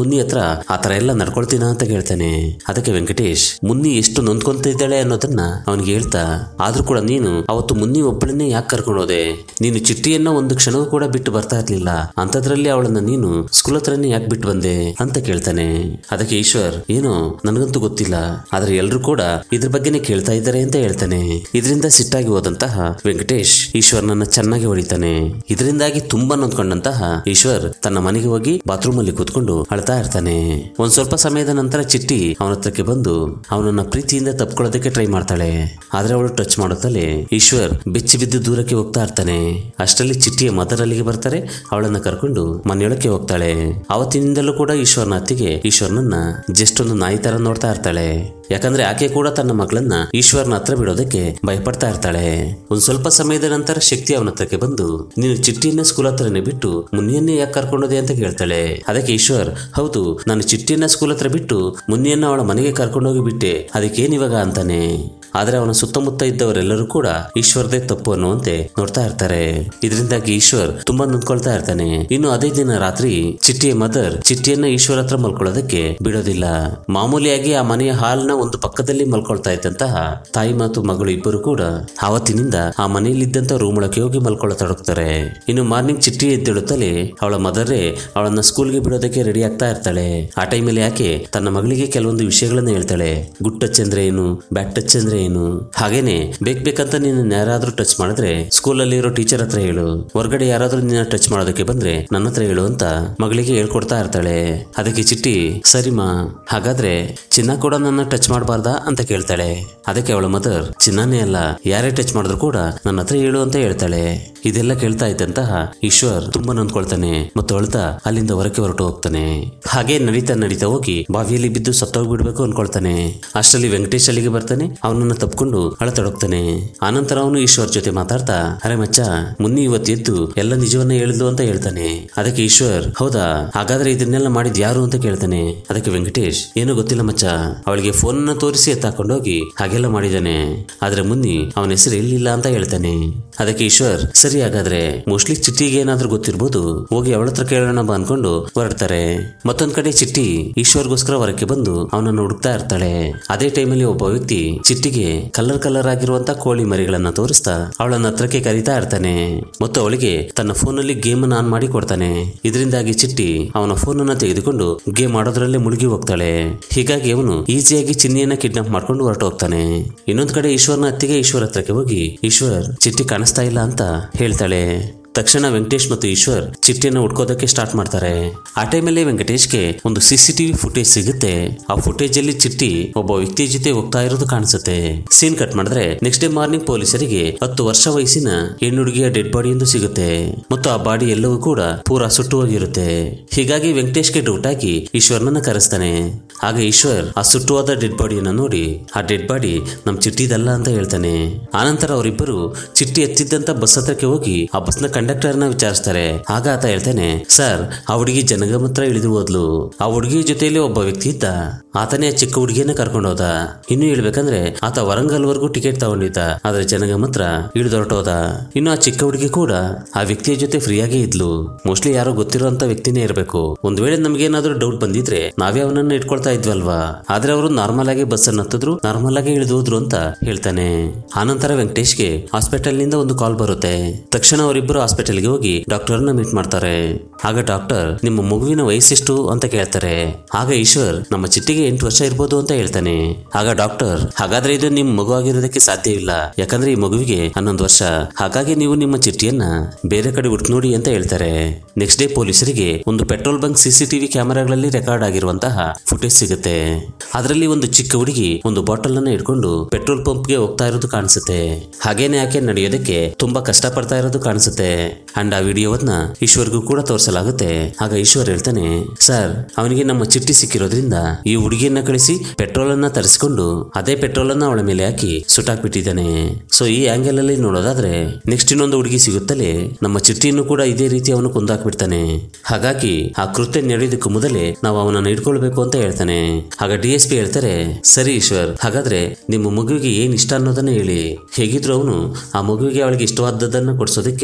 ಮುನ್ನಿ ಹತ್ರ ಆತರ ಎಲ್ಲ ನಡ್ಕೊಳ್ತೀನ ಅಂತ ಕೇಳ್ತಾನೆ ಅದಕ್ಕೆ ವೆಂಕಟೇಶ್ ಮುನ್ನಿ ಎಷ್ಟು ನೊಂದ್ಕೊಂತ ಇದ್ದಾಳೆ ಅನ್ನೋದನ್ನ ಅವನಿಗೆ ಹೇಳ್ತಾ ಆದ್ರೂ ಕೂಡ ನೀನು ಅವತ್ತು ಮುನ್ನಿ ಒಬ್ಬಳನ್ನೇ ಯಾಕೆ ಕರ್ಕೊಂಡೋದೆ ನೀನು ಚಿಟ್ಟಿಯನ್ನ ಒಂದು ಕ್ಷಣವೂ ಕೂಡ ಬಿಟ್ಟು ಬರ್ತಾ ಇರ್ಲಿಲ್ಲ ಅಂತದ್ರಲ್ಲಿ ಅವಳನ್ನ ನೀನು ಸ್ಕೂಲ್ ಹತ್ರನೇ ಯಾಕೆ ಬಿಟ್ಟು ಬಂದೆ ಅಂತ ಕೇಳ್ತಾನೆ ಅದಕ್ಕೆ ಈಶ್ವರ್ ಏನೋ ನನಗಂತೂ ಗೊತ್ತಿಲ್ಲ ಆದ್ರೆ ಎಲ್ರು ಕೂಡ ಇದ್ರ ಬಗ್ಗೆನೇ ಕೇಳ್ತಾ ಇದ್ದಾರೆ ಅಂತ ಹೇಳ್ತಾನೆ ಇದರಿಂದ ಸಿಟ್ಟಾಗಿ ಹೋದಂತಹ ವೆಂಕಟೇಶ್ ಈಶ್ವರ್ನನ್ನ ಚೆನ್ನಾಗಿ ಹೊಡಿತಾನೆ ಇದರಿಂದಾಗಿ ತುಂಬಾ ನೊಂದ್ಕೊಂಡಂತಹ ಈಶ್ವರ್ ತನ್ನ ಮನೆಗೆ ಹೋಗಿ ಬಾತ್ರೂಮ್ ಅಲ್ಲಿ ಕೂತ್ಕೊಂಡು ಅಳ್ತಾ ಇರ್ತಾನೆ ಒಂದ್ ಸ್ವಲ್ಪ ಸಮಯದ ನಂತರ ಚಿಟ್ಟಿ ಅವನ ಹತ್ರಕ್ಕೆ ಬಂದು ಅವನನ್ನ ಪ್ರೀತಿಯಿಂದ ತಪ್ಕೊಳ್ಳೋದಕ್ಕೆ ಟ್ರೈ ಮಾಡ್ತಾಳೆ ಆದ್ರೆ ಅವಳು ಟಚ್ ಮಾಡುತ್ತಲೇ ಈಶ್ವರ್ ಬೆಚ್ಚಿ ಬಿದ್ದು ದೂರಕ್ಕೆ ಹೋಗ್ತಾ ಇರ್ತಾನೆ ಅಷ್ಟರಲ್ಲಿ ಚಿಟ್ಟಿಯ ಮದರ್ ಅಲ್ಲಿಗೆ ಬರ್ತಾರೆ ಅವಳನ್ನ ಕರ್ಕೊಂಡು ಮನೆಯೊಳಕ್ಕೆ ಹೋಗ್ತಾಳೆ ಅವತ್ತಿನಿಂದಲೂ ಕೂಡ ಈಶ್ವರ್ನ ಅತ್ತಿಗೆ ಈಶ್ವರ್ನನ್ನ ಜಸ್ಟ್ ಒಂದು ನಾಯಿ ತರ ನೋಡ್ತಾ ಇರ್ತಾಳೆ ಯಾಕಂದ್ರೆ ಆಕೆ ಕೂಡ ತನ್ನ ಮಗಳನ್ನ ಈಶ್ವರ್ನ ಹತ್ರ ಬಿಡೋದಕ್ಕೆ ಭಯಪಡ್ತಾ ಇರ್ತಾಳೆ ಒಂದ್ ಸ್ವಲ್ಪ ಸಮಯದ ನಂತರ ಶಕ್ತಿ ಅವನ ಹತ್ರಕ್ಕೆ ಬಂದು ನೀನು ಚಿಟ್ಟಿಯನ್ನ ಸ್ಕೂಲ್ ಹತ್ರನೇ ಬಿಟ್ಟು ಮುನ್ನಿಯನ್ನೇ ಯಾಕೆ ಕರ್ಕೊಂಡೋದೆ ಅಂತ ಕೇಳ್ತಾಳೆ ಅದಕ್ಕೆ ಈಶ್ವರ್ ಹೌದು ನಾನು ಚಿಟ್ಟಿಯನ್ನ ಸ್ಕೂಲ್ ಹತ್ರ ಬಿಟ್ಟು ಮುನ್ನಿಯನ್ನ ಅವಳ ಮನೆಗೆ ಕರ್ಕೊಂಡೋಗಿ ಬಿಟ್ಟೆ ಅದಕ್ಕೇನ್ ಇವಾಗ ಅಂತಾನೆ ಆದ್ರೆ ಅವನ ಸುತ್ತಮುತ್ತ ಇದ್ದವರೆಲ್ಲರೂ ಕೂಡ ಈಶ್ವರ್ದೇ ತಪ್ಪು ಅನ್ನುವಂತೆ ನೋಡ್ತಾ ಇರ್ತಾರೆ ಇದರಿಂದಾಗಿ ಈಶ್ವರ್ ತುಂಬಾ ನೊಂದ್ಕೊಳ್ತಾ ಇರ್ತಾನೆ ಇನ್ನು ಅದೇ ದಿನ ರಾತ್ರಿ ಚಿಟ್ಟಿಯ ಮದರ್ ಚಿಟ್ಟಿಯನ್ನ ಈಶ್ವರ್ ಹತ್ರ ಮಲ್ಕೊಳ್ಳೋದಕ್ಕೆ ಬಿಡೋದಿಲ್ಲ ಮಾಮೂಲಿಯಾಗಿ ಆ ಮನೆಯ ಹಾಲ್ನ ಒಂದು ಪಕ್ಕದಲ್ಲಿ ಮಲ್ಕೊಳ್ತಾ ಇದ್ದಂತಹ ತಾಯಿ ಮತ್ತು ಮಗಳು ಇಬ್ಬರು ಕೂಡ ಆವತ್ತಿನಿಂದ ಆ ಮನೆಯಲ್ಲಿದ್ದಂತ ರೂಮ್ ಒಳಗೆ ಹೋಗಿ ಮಲ್ಕೊಳ್ಳತೊಡಗ್ತಾರೆ ಇನ್ನು ಮಾರ್ನಿಂಗ್ ಚಿಟ್ಟಿ ಎದ್ದೇಳುತ್ತಲೇ ಅವಳ ಮದರೇ ಅವಳನ್ನ ಸ್ಕೂಲ್ಗೆ ಬಿಡೋದಕ್ಕೆ ರೆಡಿ ಆಗ್ತಾ ಇರ್ತಾಳೆ ಆ ಟೈಮಲ್ಲಿ ಯಾಕೆ ತನ್ನ ಮಗಳಿಗೆ ಕೆಲವೊಂದು ವಿಷಯಗಳನ್ನ ಹೇಳ್ತಾಳೆ ಗುಡ್ ಟಚ್ ಅಂದ್ರೆ ಏನು ಬ್ಯಾಡ್ ಟಚ್ ಅಂದ್ರೆ ಏನು ಹಾಗೇನೆ ಬೇಕ್ ಬೇಕಂತ ನಿನ್ನ ಯಾರಾದ್ರೂ ಟಚ್ ಮಾಡಿದ್ರೆ ಸ್ಕೂಲಲ್ಲಿ ಇರೋ ಟೀಚರ್ ಹತ್ರ ಹೇಳು ಹೊರಗಡೆ ಯಾರಾದ್ರೂ ನಿನ್ನ ಟಚ್ ಮಾಡೋದಕ್ಕೆ ಬಂದ್ರೆ ನನ್ನ ಹತ್ರ ಹೇಳು ಅಂತ ಮಗಳಿಗೆ ಹೇಳ್ಕೊಡ್ತಾ ಇರ್ತಾಳೆ ಅದಕ್ಕೆ ಚಿಟ್ಟಿ ಸರಿಮಾ ಹಾಗಾದ್ರೆ ಚಿನ್ನ ಕೂಡ ನನ್ನ ಟಚ್ ಮಾಡಬಾರ್ದಾ ಅಂತ ಕೇಳ್ತಾಳೆ ಅದಕ್ಕೆ ಅವಳ ಮದರ್ ಚಿನ್ನನೇ ಅಲ್ಲ ಯಾರೇ ಟಚ್ ಮಾಡಿದ್ರು ಕೂಡ ನನ್ನ ಹತ್ರ ಹೇಳು ಅಂತ ಹೇಳ್ತಾಳೆ ಇದೆಲ್ಲ ಕೇಳ್ತಾ ಇದ್ದಂತಹ ಈಶ್ವರ್ ತುಂಬಾ ನೊಂದ್ಕೊಳ್ತಾನೆ ಮತ್ತು ಅಳ್ತಾ ಅಲ್ಲಿಂದ ಹೊರಕ್ಕೆ ಹೊರಟು ಹೋಗ್ತಾನೆ ಹಾಗೆ ನಡೀತಾ ನಡೀತಾ ಹೋಗಿ ಬಾವಿಯಲ್ಲಿ ಬಿದ್ದು ಸತ್ತೋಗ್ಬಿಡ್ಬೇಕು ಅನ್ಕೊಳ್ತಾನೆ ಅಷ್ಟರಲ್ಲಿ ವೆಂಕಟೇಶ್ ಅಲ್ಲಿಗೆ ಬರ್ತಾನೆ ಅವನನ್ನ ತಪ್ಕೊಂಡು ಅಳತೊಡಗ್ತಾನೆ ಆನಂತರ ಅವನು ಈಶ್ವರ್ ಜೊತೆ ಮಾತಾಡ್ತಾ ಅರೆ ಮಚ್ಚ ಮುನ್ನಿ ಇವತ್ತು ಎದ್ದು ಎಲ್ಲ ನಿಜವನ್ನ ಹೇಳಿದ್ಲು ಅಂತ ಹೇಳ್ತಾನೆ ಅದಕ್ಕೆ ಈಶ್ವರ್ ಹೌದಾ ಹಾಗಾದ್ರೆ ಇದನ್ನೆಲ್ಲ ಮಾಡಿದ್ ಯಾರು ಅಂತ ಕೇಳ್ತಾನೆ ಅದಕ್ಕೆ ವೆಂಕಟೇಶ್ ಏನೂ ಗೊತ್ತಿಲ್ಲ ಮಚ್ಚ ಅವಳಿಗೆ ಫೋನ್ ತೋರಿಸಿ ಎತ್ತಾಕೊಂಡೋಗಿ ಹಾಗೆಲ್ಲ ಮಾಡಿದಾನೆ ಆದ್ರೆ ಮುನ್ನಿ ಅವನ ಹೆಸರು ಎಲ್ಲಿಲ್ಲ ಅಂತ ಹೇಳ್ತಾನೆ ಅದಕ್ಕೆ ಈಶ್ವರ್ ಸರಿ ಹಾಗಾದ್ರೆ ಮೋಸ್ಟ್ಲಿ ಚಿಟ್ಟಿಗೆ ಏನಾದ್ರೂ ಗೊತ್ತಿರ್ಬೋದು ಹೋಗಿ ಅವಳ ಹತ್ರ ಕೇಳೋಣ ಬಾ ಅನ್ಕೊಂಡು ಹೊರಡ್ತಾರೆ ಮತ್ತೊಂದ್ ಕಡೆ ಚಿಟ್ಟಿ ಈಶ್ವರ್ಗೋಸ್ಕರ ಹೊರಕ್ಕೆ ಬಂದು ಅವನನ್ನು ಹುಡುಕ್ತಾ ಇರ್ತಾಳೆ ಅದೇ ಟೈಮಲ್ಲಿ ಒಬ್ಬ ವ್ಯಕ್ತಿ ಚಿಟ್ಟಿಗೆ ಕಲರ್ ಕಲರ್ ಆಗಿರುವಂತ ಕೋಳಿ ಮರಿಗಳನ್ನ ತೋರಿಸ್ತಾ ಅವಳನ್ನ ಹತ್ರಕ್ಕೆ ಕರೀತಾ ಇರ್ತಾನೆ ಮತ್ತು ಅವಳಿಗೆ ತನ್ನ ಫೋನಲ್ಲಿ ಗೇಮ್ ಅನ್ನು ಆನ್ ಮಾಡಿ ಕೊಡ್ತಾನೆ ಇದರಿಂದಾಗಿ ಚಿಟ್ಟಿ ಅವನ ಫೋನ್ ಅನ್ನ ತೆಗೆದುಕೊಂಡು ಗೇಮ್ ಆಡೋದ್ರಲ್ಲೇ ಮುಳುಗಿ ಹೋಗ್ತಾಳೆ ಹೀಗಾಗಿ ಅವನು ಈಸಿಯಾಗಿ ಚಿನ್ನಿಯನ್ನ ಕಿಡ್ನಾಪ್ ಮಾಡ್ಕೊಂಡು ಹೊರಟು ಹೋಗ್ತಾನೆ ಇನ್ನೊಂದ್ ಕಡೆ ಈಶ್ವರ್ನ ಅತ್ತಿಗೆ ಈಶ್ವರ್ ಹತ್ರಕ್ಕೆ ಹೋಗಿ ಈಶ್ವರ್ ಚಿಟ್ಟಿ ಕಾಣಿಸ್ತಾ ಇಲ್ಲ ಅಂತ ಹೇಳ್ತಾಳೆ ತಕ್ಷಣ ವೆಂಕಟೇಶ್ ಮತ್ತು ಈಶ್ವರ್ ಚಿಟ್ಟಿಯನ್ನು ಹುಡ್ಕೋದಕ್ಕೆ ಸ್ಟಾರ್ಟ್ ಮಾಡ್ತಾರೆ ಆ ಟೈಮಲ್ಲಿ ವೆಂಕಟೇಶ್ಗೆ ಒಂದು ಸಿಸಿಟಿವಿ ಫುಟೇಜ್ ಸಿಗುತ್ತೆ ಆ ಫುಟೇಜ್ ಅಲ್ಲಿ ಚಿಟ್ಟಿ ಒಬ್ಬ ವ್ಯಕ್ತಿ ಜೊತೆ ಹೋಗ್ತಾ ಇರೋದು ಕಾಣಿಸುತ್ತೆ ಸೀನ್ ಕಟ್ ಮಾಡಿದ್ರೆ ನೆಕ್ಸ್ಟ್ ಡೇ ಮಾರ್ನಿಂಗ್ ಪೊಲೀಸರಿಗೆ ಹತ್ತು ವರ್ಷ ವಯಸ್ಸಿನ ಹೆಣ್ಣುಡುಗಿಯ ಡೆಡ್ ಬಾಡಿ ಎಂದು ಸಿಗುತ್ತೆ ಮತ್ತು ಆ ಬಾಡಿ ಎಲ್ಲವೂ ಕೂಡ ಪೂರಾ ಸುಟ್ಟು ಹೋಗಿರುತ್ತೆ ಹೀಗಾಗಿ ವೆಂಕಟೇಶ್ಗೆ ಡೌಟ್ ಆಗಿ ಈಶ್ವರ್ನನ್ನ ಕರೆಸ್ತಾನೆ ಆಗ ಈಶ್ವರ್ ಆ ಸುಟ್ಟುವಾದ ಡೆಡ್ ಬಾಡಿಯನ್ನ ನೋಡಿ ಆ ಡೆಡ್ ಬಾಡಿ ನಮ್ ಚಿಟ್ಟಿದಲ್ಲ ಅಂತ ಹೇಳ್ತಾನೆ ಆನಂತರ ಅವರಿಬ್ಬರು ಚಿಟ್ಟಿ ಎತ್ತಿದ್ದಂತ ಬಸ್ ಹತ್ರಕ್ಕೆ ಹೋಗಿ ಆ ಬಸ್ನ ಕಂಡಕ್ಟರ್ನ ವಿಚಾರಿಸ್ತಾರೆ ಆಗ ಆತ ಹೇಳ್ತಾನೆ ಸರ್ ಆ ಹುಡುಗಿ ಜನಗಮ ಹತ್ರ ಇಳಿದು ಹೋದ್ಲು ಆ ಹುಡುಗಿ ಜೊತೆಯಲ್ಲಿ ಒಬ್ಬ ವ್ಯಕ್ತಿ ಇದ್ದ ಆತನೇ ಆ ಚಿಕ್ಕ ಹುಡುಗಿಯನ್ನ ಕರ್ಕೊಂಡು ಹೋದ ಇನ್ನು ಹೇಳ್ಬೇಕಂದ್ರೆ ಆತ ವರಂಗಲ್ವರೆಗೂ ಟಿಕೆಟ್ ತಗೊಂಡಿದ್ದ ಆದ್ರೆ ಜನಗಮ ಹತ್ರ ಇಳಿದು ಹೊರಟೋದ ಇನ್ನು ಆ ಚಿಕ್ಕ ಹುಡುಗಿ ಕೂಡ ಆ ವ್ಯಕ್ತಿಯ ಜೊತೆ ಫ್ರೀಯಾಗೇ ಇದ್ಲು ಮೋಸ್ಟ್ಲಿ ಯಾರೋ ಗೊತ್ತಿರುವಂತ ವ್ಯಕ್ತಿನೇ ಇರಬೇಕು ಒಂದ್ ವೇಳೆ ನಮ್ಗೇನಾದ್ರೂ ಡೌಟ್ ಬಂದಿದ್ರೆ ನಾವೇ ಅವನನ್ನ ಇಟ್ಕೊಳ್ತಾ ಇದ್ವಲ್ವಾ ಆದ್ರೆ ಅವರು ನಾರ್ಮಲ್ ಆಗಿ ಬಸ್ ಅನ್ನ ಹತ್ತಿದ್ರು ನಾರ್ಮಲ್ ಆಗಿ ಇಳಿದು ಹೋದ್ರು ಅಂತ ಹೇಳ್ತಾನೆ ಆನಂತರ ವೆಂಕಟೇಶ್ಗೆ ಹಾಸ್ಪಿಟಲ್ ನಿಂದ ಒಂದು ಕಾಲ್ ಬರುತ್ತೆ ತಕ್ಷಣ ಅವರಿಬ್ಬರು ಹಾಸ್ಪಿಟಲ್ಗೆ ಹೋಗಿ ಡಾಕ್ಟರ್ನ ಮೀಟ್ ಮಾಡ್ತಾರೆ ಆಗ ಡಾಕ್ಟರ್ ನಿಮ್ಮ ಮಗುವಿನ ವಯಸ್ಸೆಷ್ಟು ಅಂತ ಕೇಳ್ತಾರೆ ಆಗ ಈಶ್ವರ್ ನಮ್ಮ ಚಿಟ್ಟಿಗೆ ಎಂಟು ವರ್ಷ ಇರ್ಬೋದು ಅಂತ ಹೇಳ್ತಾನೆ ಆಗ ಡಾಕ್ಟರ್ ಹಾಗಾದ್ರೆ ಇದು ನಿಮ್ ಮಗು ಆಗಿರೋದಕ್ಕೆ ಸಾಧ್ಯವಿಲ್ಲ ಯಾಕಂದ್ರೆ ಈ ಮಗುವಿಗೆ ಹನ್ನೊಂದು ವರ್ಷ ಹಾಗಾಗಿ ನೀವು ನಿಮ್ಮ ಚಿಟ್ಟಿಯನ್ನ ಬೇರೆ ಕಡೆ ಹುಡುಕ್ ನೋಡಿ ಅಂತ ಹೇಳ್ತಾರೆ ನೆಕ್ಸ್ಟ್ ಡೇ ಪೊಲೀಸರಿಗೆ ಒಂದು ಪೆಟ್ರೋಲ್ ಬಂಕ್ ಸಿಸಿಟಿವಿ ಕ್ಯಾಮೆರಾಗಳಲ್ಲಿ ರೆಕಾರ್ಡ್ ಆಗಿರುವಂತಹ ಫುಟೇಜ್ ಸಿಗುತ್ತೆ ಅದರಲ್ಲಿ ಒಂದು ಚಿಕ್ಕ ಹುಡುಗಿ ಒಂದು ಬಾಟಲ್ ಅನ್ನ ಇಟ್ಕೊಂಡು ಪೆಟ್ರೋಲ್ ಪಂಪ್ಗೆ ಹೋಗ್ತಾ ಇರೋದು ಕಾಣಿಸುತ್ತೆ ಹಾಗೇನೆ ಆಕೆ ನಡೆಯೋದಕ್ಕೆ ತುಂಬಾ ಕಷ್ಟ ಪಡ್ತಾ ಇರೋದು ಕಾಣಿಸುತ್ತೆ ಅಂಡ್ ಆ ವಿಡಿಯೋವನ್ನ ಈಶ್ವರ್ಗೂ ಕೂಡ ತೋರಿಸಲಾಗುತ್ತೆ ಆಗ ಈಶ್ವರ್ ಹೇಳ್ತಾನೆ ಸರ್ ಅವನಿಗೆ ನಮ್ಮ ಚಿಟ್ಟಿ ಸಿಕ್ಕಿರೋದ್ರಿಂದ ಈ ಹುಡುಗಿಯನ್ನ ಕಳಿಸಿ ಪೆಟ್ರೋಲ್ ಅನ್ನ ತರಿಸಿಕೊಂಡು ಅದೇ ಪೆಟ್ರೋಲ್ ಅನ್ನ ಅವಳ ಮೇಲೆ ಹಾಕಿ ಸುಟ್ಟಾಕ್ಬಿಟ್ಟಿದ್ದಾನೆ ಸೊ ಈ ಆಂಗಲ್ ಅಲ್ಲಿ ನೋಡೋದಾದ್ರೆ ನೆಕ್ಸ್ಟ್ ಇನ್ನೊಂದು ಹುಡುಗಿ ಸಿಗುತ್ತಲೇ ನಮ್ಮ ಚಿಟ್ಟಿಯನ್ನು ಕೂಡ ಇದೇ ರೀತಿ ಅವನು ಕೊಂದಾಕ್ಬಿಡ್ತಾನೆ ಹಾಗಾಗಿ ಆ ಕೃತ್ಯ ನಡೆಯೋದಕ್ಕೂ ಮೊದಲೇ ನಾವು ಅವನನ್ನು ಇಟ್ಕೊಳ್ಬೇಕು ಅಂತ ಹೇಳ್ತಾನೆ ಆಗ ಡಿ ಎಸ್ ಪಿ ಹೇಳ್ತಾರೆ ಸರಿ ಈಶ್ವರ್ ಹಾಗಾದ್ರೆ ನಿಮ್ಮ ಮಗುವಿಗೆ ಏನ್ ಇಷ್ಟ ಅನ್ನೋದನ್ನ ಹೇಳಿ ಹೇಗಿದ್ರು ಅವನು ಆ ಮಗುವಿಗೆ ಅವಳಿಗೆ ಇಷ್ಟವಾದದ್ದನ್ನ ಕೊಡ್ಸೋದಕ್ಕೆ ಹೊರಕ್ಕೆ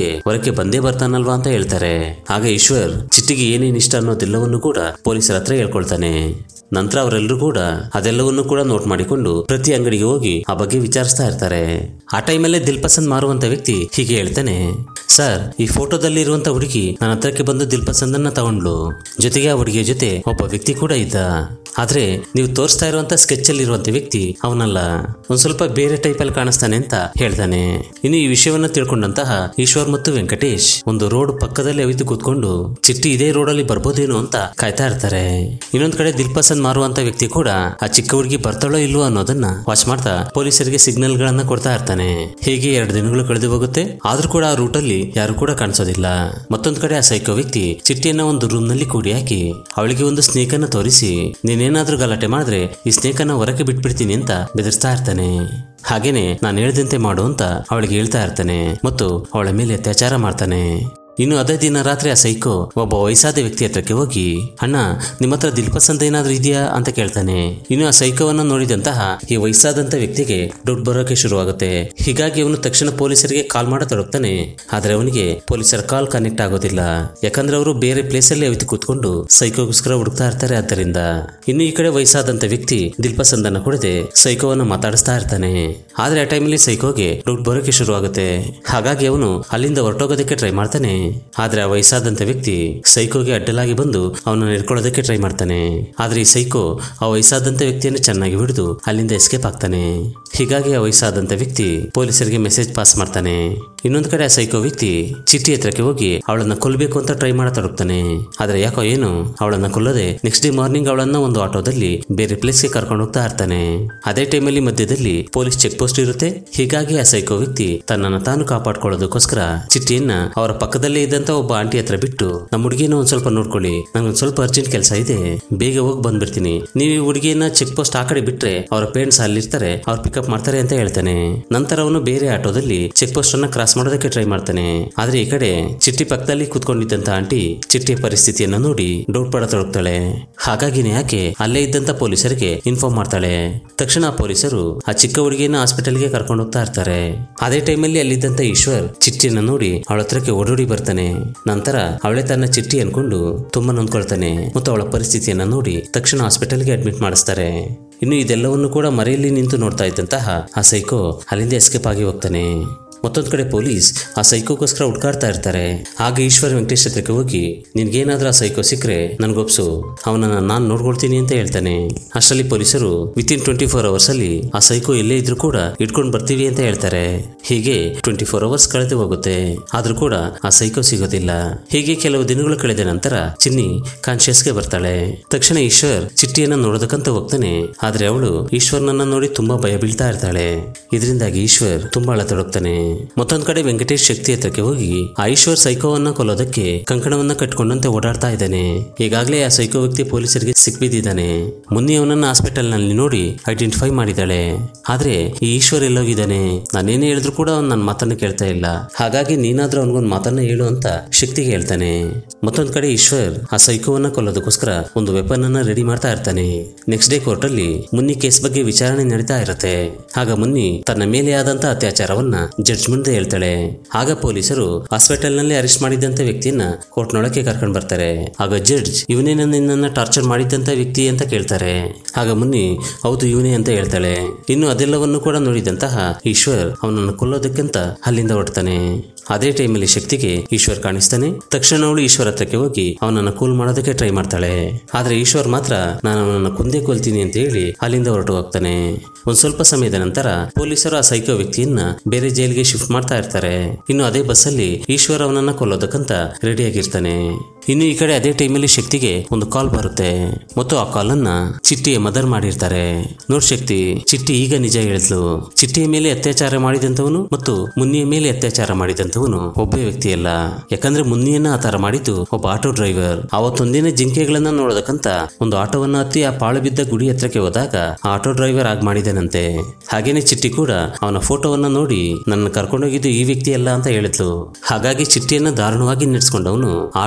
ಕೊಲ್ಲಕ್ಕೆ ಬಂದೇ ಬರ್ತಾನಲ್ವಾ ಅಂತ ಹೇಳ್ತಾರೆ ಆಗ ಈಶ್ವರ್ ಚಿಟ್ಟಿಗೆ ಏನೇನ್ ಇಷ್ಟ ಅನ್ನೋದೆಲ್ಲವನ್ನು ಕೂಡ ಪೊಲೀಸರ ಹತ್ರ ಹೇಳ್ಕೊಳ್ತಾನೆ ನಂತರ ಅವರೆಲ್ಲರೂ ಕೂಡ ಅದೆಲ್ಲವನ್ನು ಕೂಡ ನೋಟ್ ಮಾಡಿಕೊಂಡು ಪ್ರತಿ ಅಂಗಡಿಗೆ ಹೋಗಿ ಆ ಬಗ್ಗೆ ವಿಚಾರಿಸ್ತಾ ಇರ್ತಾರೆ ಆ ಟೈಮಲ್ಲೇ ದಿಲ್ ಪಸಂದ್ ಮಾರುವಂತ ವ್ಯಕ್ತಿ ಹೀಗೆ ಹೇಳ್ತಾನೆ ಸರ್ ಈ ಫೋಟೋದಲ್ಲಿ ಇರುವಂತ ಹುಡುಗಿ ನನ್ನ ಹತ್ರಕ್ಕೆ ಬಂದು ದಿಲ್ ಪಸಂದನ್ನ ತಗೊಂಡ್ಲು ಜೊತೆಗೆ ಆ ಹುಡುಗಿಯ ಜೊತೆ ಒಬ್ಬ ವ್ಯಕ್ತಿ ಕೂಡ ಇದ್ದ ಆದ್ರೆ ನೀವು ತೋರಿಸ್ತಾ ಇರುವಂತ ಸ್ಕೆಚ್ ಅಲ್ಲಿ ಇರುವಂತ ವ್ಯಕ್ತಿ ಅವನಲ್ಲ ಒಂದ್ ಸ್ವಲ್ಪ ಬೇರೆ ಟೈಪ್ ಅಲ್ಲಿ ಕಾಣಿಸ್ತಾನೆ ಅಂತ ಹೇಳ್ತಾನೆ ಇನ್ನು ಈ ವಿಷಯವನ್ನ ತಿಳ್ಕೊಂಡಂತಹ ಈಶ್ವರ್ ಮತ್ತು ವೆಂಕಟೇಶ್ ಒಂದು ರೋಡ್ ಪಕ್ಕದಲ್ಲಿ ಅವಿತು ಕೂತ್ಕೊಂಡು ಚಿಟ್ಟಿ ಇದೇ ರೋಡ್ ಅಲ್ಲಿ ಬರ್ಬೋದೇನೋ ಅಂತ ಕಾಯ್ತಾ ಇರ್ತಾರೆ ಇನ್ನೊಂದ್ ಕಡೆ ದಿಲ್ ಪಸಂದ್ ಮಾರುವಂತ ವ್ಯಕ್ತಿ ಕೂಡ ಆ ಚಿಕ್ಕ ಹುಡುಗಿ ಬರ್ತಾಳೋ ಇಲ್ವೋ ಅನ್ನೋದನ್ನ ವಾಚ್ ಮಾಡ್ತಾ ಪೊಲೀಸರಿಗೆ ಸಿಗ್ನಲ್ ಗಳನ್ನ ಕೊಡ್ತಾ ಇರ್ತಾನೆ ಹೀಗೆ ಎರಡು ದಿನಗಳು ಕಳೆದು ಹೋಗುತ್ತೆ ಆದ್ರೂ ಕೂಡ ಆ ರೂಟ್ ಅಲ್ಲಿ ಯಾರು ಕೂಡ ಕಾಣಿಸೋದಿಲ್ಲ ಮತ್ತೊಂದ್ ಕಡೆ ಆ ಸೈಕೋ ವ್ಯಕ್ತಿ ಚಿಟ್ಟಿಯನ್ನ ಒಂದು ರೂಮ್ ನಲ್ಲಿ ಕೂಡಿ ಹಾಕಿ ಅವಳಿಗೆ ಒಂದು ಸ್ನೇಕ್ ಅನ್ನ ತೋರಿಸಿ ನೀನೇನಾದ್ರೂ ಗಲಾಟೆ ಮಾಡಿದ್ರೆ ಈ ಸ್ನೇಕ್ ಅನ್ನ ಹೊರಕ್ಕೆ ಬಿಟ್ಬಿಡ್ತೀನಿ ಅಂತ ಬೆದರಿಸ್ತಾ ಇರ್ತಾನೆ ಹಾಗೇನೆ ನಾನು ಹೇಳ್ದಂತೆ ಮಾಡು ಅಂತ ಅವಳಿಗೆ ಹೇಳ್ತಾ ಇರ್ತಾನೆ ಮತ್ತು ಅವಳ ಮೇಲೆ ಅತ್ಯಾಚಾರ ಮಾಡ್ತಾನೆ ಇನ್ನು ಅದೇ ದಿನ ರಾತ್ರಿ ಆ ಸೈಕೋ ಒಬ್ಬ ವಯಸ್ಸಾದ ವ್ಯಕ್ತಿ ಹತ್ರಕ್ಕೆ ಹೋಗಿ ಅಣ್ಣ ನಿಮ್ಮ ಹತ್ರ ದಿಲ್ ಪಸಂದ್ ಏನಾದ್ರೂ ಇದೆಯಾ ಅಂತ ಕೇಳ್ತಾನೆ ಇನ್ನು ಆ ಸೈಕೋವನ್ನ ನೋಡಿದಂತಹ ಈ ವಯಸ್ಸಾದಂತ ವ್ಯಕ್ತಿಗೆ ದುಡ್ಡು ಬರೋಕೆ ಶುರುವಾಗುತ್ತೆ ಹೀಗಾಗಿ ಅವನು ತಕ್ಷಣ ಪೊಲೀಸರಿಗೆ ಕಾಲ್ ಮಾಡತೊಡಗ್ತಾನೆ ಆದ್ರೆ ಅವನಿಗೆ ಪೊಲೀಸರ ಕಾಲ್ ಕನೆಕ್ಟ್ ಆಗೋದಿಲ್ಲ ಯಾಕಂದ್ರೆ ಅವರು ಬೇರೆ ಪ್ಲೇಸ್ ಅಲ್ಲಿ ಅವಿತು ಕೂತ್ಕೊಂಡು ಸೈಕೋಗೋಸ್ಕರ ಹುಡುಕ್ತಾ ಇರ್ತಾರೆ ಆದ್ದರಿಂದ ಇನ್ನು ಈ ಕಡೆ ವಯಸ್ಸಾದಂತ ವ್ಯಕ್ತಿ ದಿಲ್ ಪಸಂದನ್ನ ಕೊಡದೆ ಸೈಕೋವನ್ನ ಮಾತಾಡಿಸ್ತಾ ಇರ್ತಾನೆ ಆದ್ರೆ ಆ ಟೈಮಲ್ಲಿ ಸೈಕೋಗೆ ದುಡ್ಡು ಬರೋಕೆ ಶುರುವಾಗುತ್ತೆ ಹಾಗಾಗಿ ಅವನು ಅಲ್ಲಿಂದ ಹೊರಟೋಗೋದಕ್ಕೆ ಟ್ರೈ ಮಾಡ್ತಾನೆ ಆದ್ರೆ ಆ ವಯಸ್ಸಾದಂತ ವ್ಯಕ್ತಿ ಸೈಕೋಗೆ ಅಡ್ಡಲಾಗಿ ಬಂದು ಅವನನ್ನು ಹಿಡ್ಕೊಳ್ಳೋದಕ್ಕೆ ಟ್ರೈ ಮಾಡ್ತಾನೆ ಆದ್ರೆ ಈ ಸೈಕೋ ಆ ವಯಸ್ಸಾದಂತ ವ್ಯಕ್ತಿಯನ್ನು ಚೆನ್ನಾಗಿ ಹಿಡಿದು ಅಲ್ಲಿಂದ ಎಸ್ಕೇಪ್ ಆಗ್ತಾನೆ ಹೀಗಾಗಿ ಆ ವಯಸ್ಸಾದಂತ ವ್ಯಕ್ತಿ ಪೊಲೀಸರಿಗೆ ಮೆಸೇಜ್ ಪಾಸ್ ಮಾಡ್ತಾನೆ ಇನ್ನೊಂದು ಕಡೆ ಆ ಸೈಕೋ ವ್ಯಕ್ತಿ ಚಿಟ್ಟಿ ಹತ್ರಕ್ಕೆ ಹೋಗಿ ಅವಳನ್ನ ಕೊಲ್ಲಬೇಕು ಅಂತ ಟ್ರೈ ಮಾಡತೊಡಗ್ತಾನೆ ಆದ್ರೆ ಯಾಕೋ ಏನು ಅವಳನ್ನ ಕೊಲ್ಲದೆ ನೆಕ್ಸ್ಟ್ ಡೇ ಮಾರ್ನಿಂಗ್ ಅವಳನ್ನ ಒಂದು ಆಟೋದಲ್ಲಿ ಬೇರೆ ಪ್ಲೇಸ್ಗೆ ಕರ್ಕೊಂಡು ಹೋಗ್ತಾ ಇರ್ತಾನೆ ಅದೇ ಟೈಮಲ್ಲಿ ಮಧ್ಯದಲ್ಲಿ ಪೊಲೀಸ್ ಚೆಕ್ ಪೋಸ್ಟ್ ಇರುತ್ತೆ ಹೀಗಾಗಿ ಆ ಸೈಕೋ ವ್ಯಕ್ತಿ ತನ್ನನ್ನು ತಾನು ಕಾಪಾಡ್ಕೊಳ್ಳೋದಕ್ಕೋಸ್ಕರ ಚಿಟ್ಟಿಯನ್ನ ಅವರ ಪಕ್ಕದಲ್ಲೇ ಇದ್ದಂತ ಒಬ್ಬ ಆಂಟಿ ಹತ್ರ ಬಿಟ್ಟು ನಮ್ಮ ಹುಡುಗಿನ ಒಂದ್ ಸ್ವಲ್ಪ ನೋಡ್ಕೊಳ್ಳಿ ನಂಗೊಂದ್ ಸ್ವಲ್ಪ ಅರ್ಜೆಂಟ್ ಕೆಲಸ ಇದೆ ಬೇಗ ಹೋಗಿ ಬಂದ್ಬಿಡ್ತೀನಿ ನೀವು ಈ ಹುಡುಗಿಯನ್ನ ಚೆಕ್ ಪೋಸ್ಟ್ ಆ ಕಡೆ ಬಿಟ್ರೆ ಅವರ ಪೇರೆಂಟ್ಸ್ ಅಲ್ಲಿರ್ತಾರೆ ಅವ್ರು ಪಿಕಪ್ ಮಾಡ್ತಾರೆ ಅಂತ ಹೇಳ್ತಾನೆ ನಂತರ ಅವನು ಬೇರೆ ಆಟೋದಲ್ಲಿ ಚೆಕ್ ಪೋಸ್ಟ್ ಅನ್ನ ಕ್ರಾಸ್ ಮಾಡೋದಕ್ಕೆ ಟ್ರೈ ಮಾಡ್ತಾನೆ ಆದ್ರೆ ಈ ಕಡೆ ಚಿಟ್ಟಿ ಪಕ್ಕದಲ್ಲಿ ಕೂತ್ಕೊಂಡಿದ್ದಂತ ಆಂಟಿ ಚಿಟ್ಟಿಯ ಪರಿಸ್ಥಿತಿಯನ್ನ ನೋಡಿ ಡೌಟ್ ಪಡತೊಡಗ್ತಾಳೆ ಹಾಗಾಗಿನೇ ಯಾಕೆ ಅಲ್ಲೇ ಇದ್ದಂತ ಪೊಲೀಸರಿಗೆ ಇನ್ಫಾರ್ಮ್ ಮಾಡ್ತಾಳೆ ತಕ್ಷಣ ಆ ಪೊಲೀಸರು ಆ ಚಿಕ್ಕ ಹುಡುಗಿಯನ್ನ ಹಾಸ್ಪಿಟಲ್ಗೆ ಕರ್ಕೊಂಡು ಹೋಗ್ತಾ ಇರ್ತಾರೆ ಅದೇ ಟೈಮಲ್ಲಿ ಅಲ್ಲಿದ್ದಂತ ಈಶ್ವರ್ ಚಿಟ್ಟಿಯನ್ನ ನೋಡಿ ಅವಳ ಹತ್ರಕ್ಕೆ ಓಡೋಡಿ ಬರ್ತಾನೆ ನಂತರ ಅವಳೇ ತನ್ನ ಚಿಟ್ಟಿ ಅನ್ಕೊಂಡು ತುಂಬಾ ನೊಂದ್ಕೊಳ್ತಾನೆ ಮತ್ತು ಅವಳ ಪರಿಸ್ಥಿತಿಯನ್ನ ನೋಡಿ ತಕ್ಷಣ ಹಾಸ್ಪಿಟಲ್ಗೆ ಅಡ್ಮಿಟ್ ಮಾಡಿಸ್ತಾರೆ ಇನ್ನು ಇದೆಲ್ಲವನ್ನು ಕೂಡ ಮರೆಯಲ್ಲಿ ನಿಂತು ನೋಡ್ತಾ ಇದ್ದಂತಹ ಆ ಸೈಕೋ ಅಲ್ಲಿಂದ ಎಸ್ಕೇಪ್ ಆಗಿ ಹೋಗ್ತಾನೆ ಮತ್ತೊಂದು ಕಡೆ ಪೊಲೀಸ್ ಆ ಸೈಕೋಗೋಸ್ಕರ ಹುಡ್ಕಾಡ್ತಾ ಇರ್ತಾರೆ ಆಗ ಈಶ್ವರ್ ವೆಂಕಟೇಶ್ ಹತ್ರಕ್ಕೆ ಹೋಗಿ ನಿನ್ಗೇನಾದ್ರೂ ಆ ಸೈಕೋ ಸಿಕ್ಕರೆ ನನ್ಗೊಪ್ಸು ಅವನನ್ನ ನಾನು ನೋಡ್ಕೊಳ್ತೀನಿ ಅಂತ ಹೇಳ್ತಾನೆ ಅಷ್ಟರಲ್ಲಿ ಪೊಲೀಸರು within twenty four hours ಅಲ್ಲಿ ಆ ಸೈಕೋ ಎಲ್ಲೇ ಇದ್ರೂ ಕೂಡ ಇಟ್ಕೊಂಡು ಬರ್ತೀವಿ ಅಂತ ಹೇಳ್ತಾರೆ ಹೀಗೆ ಟ್ವೆಂಟಿ ಫೋರ್ ಅವರ್ಸ್ ಕಳೆದು ಹೋಗುತ್ತೆ ಆದ್ರೂ ಕೂಡ ಆ ಸೈಕೋ ಸಿಗೋದಿಲ್ಲ ಹೀಗೆ ಕೆಲವು ದಿನಗಳು ಕಳೆದ ನಂತರ ಚಿನ್ನಿ ಕಾನ್ಶಿಯಸ್ಗೆ ಬರ್ತಾಳೆ ತಕ್ಷಣ ಈಶ್ವರ್ ಚಿಟ್ಟಿಯನ್ನ ನೋಡೋದಕ್ಕಂತ ಹೋಗ್ತಾನೆ ಆದ್ರೆ ಅವಳು ಈಶ್ವರ್ನನ್ನ ನೋಡಿ ತುಂಬಾ ಭಯ ಬೀಳ್ತಾ ಇರ್ತಾಳೆ ಇದರಿಂದಾಗಿ ಈಶ್ವರ್ ತುಂಬಾ ಅಳತೊಡಗ್ತಾನೆ ಮತ್ತೊಂದ್ ಕಡೆ ವೆಂಕಟೇಶ್ ಶಕ್ತಿ ಹತ್ರಕ್ಕೆ ಹೋಗಿ ಆ ಈಶ್ವರ್ ಸೈಕೋವನ್ನ ಕೊಲ್ಲೋದಕ್ಕೆ ಕಂಕಣವನ್ನ ಕಟ್ಕೊಂಡಂತೆ ಓಡಾಡ್ತಾ ಇದ್ದಾನೆ ಈಗಾಗಲೇ ಆ ಸೈಕೋ ವ್ಯಕ್ತಿ ಪೊಲೀಸರಿಗೆ ಸಿಕ್ಬಿದ್ದಿದ್ದಾನೆ ಮುನ್ನಿ ಅವನನ್ನ ಹಾಸ್ಪಿಟಲ್ ನಲ್ಲಿ ನೋಡಿ ಐಡೆಂಟಿಫೈ ಮಾಡಿದಾಳೆ ಆದ್ರೆ ಈ ಈಶ್ವರ್ ಎಲ್ಲೋಗಿದ್ದಾನೆ ನಾನೇನೇ ಹೇಳಿದ್ರು ಕೂಡ ಅವ್ನು ನನ್ನ ಮಾತನ್ನ ಕೇಳ್ತಾ ಇಲ್ಲ ಹಾಗಾಗಿ ನೀನಾದ್ರೂ ಅವನಿಗೊಂದು ಮಾತನ್ನ ಹೇಳು ಅಂತ ಶಕ್ತಿಗೆ ಹೇಳ್ತಾನೆ ಮತ್ತೊಂದ್ ಕಡೆ ಈಶ್ವರ್ ಆ ಸೈಕೋವನ್ನ ಕೊಲ್ಲೋದಕ್ಕೋಸ್ಕರ ಒಂದು ವೆಪನ್ ಅನ್ನ ರೆಡಿ ಮಾಡ್ತಾ ಇರ್ತಾನೆ ನೆಕ್ಸ್ಟ್ ಡೇ ಕೋರ್ಟ್ ಅಲ್ಲಿ ಮುನ್ನಿ ಕೇಸ್ ಬಗ್ಗೆ ವಿಚಾರಣೆ ನಡೀತಾ ಇರುತ್ತೆ ಆಗ ಮುನ್ನಿ ತನ್ನ ಮೇಲೆ ಆದಂತ ಅತ್ಯಾಚಾರವನ್ನ ಜಡ್ಜ್ ಮುಂದೆ ಹೇಳ್ತಾಳೆ ಆಗ ಪೊಲೀಸರು ಹಾಸ್ಪಿಟಲ್ ನಲ್ಲಿ ಅರೆಸ್ಟ್ ಮಾಡಿದಂತ ವ್ಯಕ್ತಿಯನ್ನ ಕೋರ್ಟ್ನೊಳಕ್ಕೆ ಕರ್ಕೊಂಡು ಬರ್ತಾರೆ ಆಗ ಜಡ್ಜ್ ಇವನೇ ನಿನ್ನನ್ನ ಟಾರ್ಚರ್ ಮಾಡಿದಂತ ವ್ಯಕ್ತಿ ಅಂತ ಕೇಳ್ತಾರೆ ಆಗ ಮುನ್ನಿ ಹೌದು ಇವನೇ ಅಂತ ಹೇಳ್ತಾಳೆ ಇನ್ನು ಅದೆಲ್ಲವನ್ನು ಕೂಡ ನೋಡಿದಂತಹ ಈಶ್ವರ್ ಅವನನ್ನು ಕೊಲ್ಲೋದಕ್ಕಂತ ಅಲ್ಲಿಂದ ಹೊರಡ್ತಾನೆ ಅದೇ ಟೈಮಲ್ಲಿ ಶಕ್ತಿಗೆ ಈಶ್ವರ್ ಕಾಣಿಸ್ತಾನೆ ತಕ್ಷಣ ಅವಳು ಈಶ್ವರ್ ಹತ್ರಕ್ಕೆ ಹೋಗಿ ಅವನನ್ನ ಕೂಲ್ ಮಾಡೋದಕ್ಕೆ ಟ್ರೈ ಮಾಡ್ತಾಳೆ ಆದ್ರೆ ಈಶ್ವರ್ ಮಾತ್ರ ನಾನು ಅವನನ್ನ ಕುಂದೇ ಕೊಲ್ತೀನಿ ಅಂತ ಹೇಳಿ ಅಲ್ಲಿಂದ ಹೊರಟು ಹೋಗ್ತಾನೆ ಒಂದ್ ಸ್ವಲ್ಪ ಸಮಯದ ನಂತರ ಪೊಲೀಸರು ಆ ಸೈಕೋ ವ್ಯಕ್ತಿಯನ್ನ ಬೇರೆ ಜೈಲಿಗೆ ಶಿಫ್ಟ್ ಮಾಡ್ತಾ ಇರ್ತಾರೆ ಇನ್ನು ಅದೇ ಬಸ್ಸಲ್ಲಿ ಈಶ್ವರ್ ಅವನನ್ನ ಕೊಲ್ಲೋದಕ್ಕಂತ ರೆಡಿಯಾಗಿರ್ತಾನೆ ಇನ್ನು ಈ ಕಡೆ ಅದೇ ಟೈಮಲ್ಲಿ ಶಕ್ತಿಗೆ ಒಂದು ಕಾಲ್ ಬರುತ್ತೆ ಮತ್ತು ಆ ಕಾಲನ್ನ ಚಿಟ್ಟಿಯ ಮದರ್ ಮಾಡಿರ್ತಾರೆ ನೋಡ್ ಶಕ್ತಿ ಚಿಟ್ಟಿ ಈಗ ನಿಜ ಹೇಳಿದ್ಲು ಚಿಟ್ಟಿಯ ಮೇಲೆ ಅತ್ಯಾಚಾರ ಮಾಡಿದಂತವನು ಮತ್ತು ಮುನ್ನಿಯ ಮೇಲೆ ಅತ್ಯಾಚಾರ ಮಾಡಿದಂತವನು ಒಬ್ಬೇ ವ್ಯಕ್ತಿ ಅಲ್ಲ ಯಾಕಂದ್ರೆ ಮುನ್ನಿಯನ್ನ ಆ ತರ ಮಾಡಿದ್ದು ಒಬ್ಬ ಆಟೋ ಡ್ರೈವರ್ ಅವತ್ತೊಂದಿನ ಜಿಂಕೆಗಳನ್ನ ನೋಡೋದಕ್ಕಂತ ಒಂದು ಆಟೋವನ್ನ ಹತ್ತಿ ಆ ಪಾಳು ಬಿದ್ದ ಗುಡಿ ಹತ್ರಕ್ಕೆ ಹೋದಾಗ ಆ ಆಟೋ ಡ್ರೈವರ್ ಆಗಿ ಮಾಡಿದನಂತೆ ಹಾಗೇನೆ ಚಿಟ್ಟಿ ಕೂಡ ಅವನ ಫೋಟೋವನ್ನ ನೋಡಿ ನನ್ನ ಕರ್ಕೊಂಡೋಗಿದ್ದು ಈ ವ್ಯಕ್ತಿ ಅಲ್ಲ ಅಂತ ಹೇಳಿದ್ಲು ಹಾಗಾಗಿ ಚಿಟ್ಟಿಯನ್ನ ದಾರುಣವಾಗಿ ನಡೆಸ್ಕೊಂಡವನು ಆಟೋ ವ್ಯಕ್ತಿ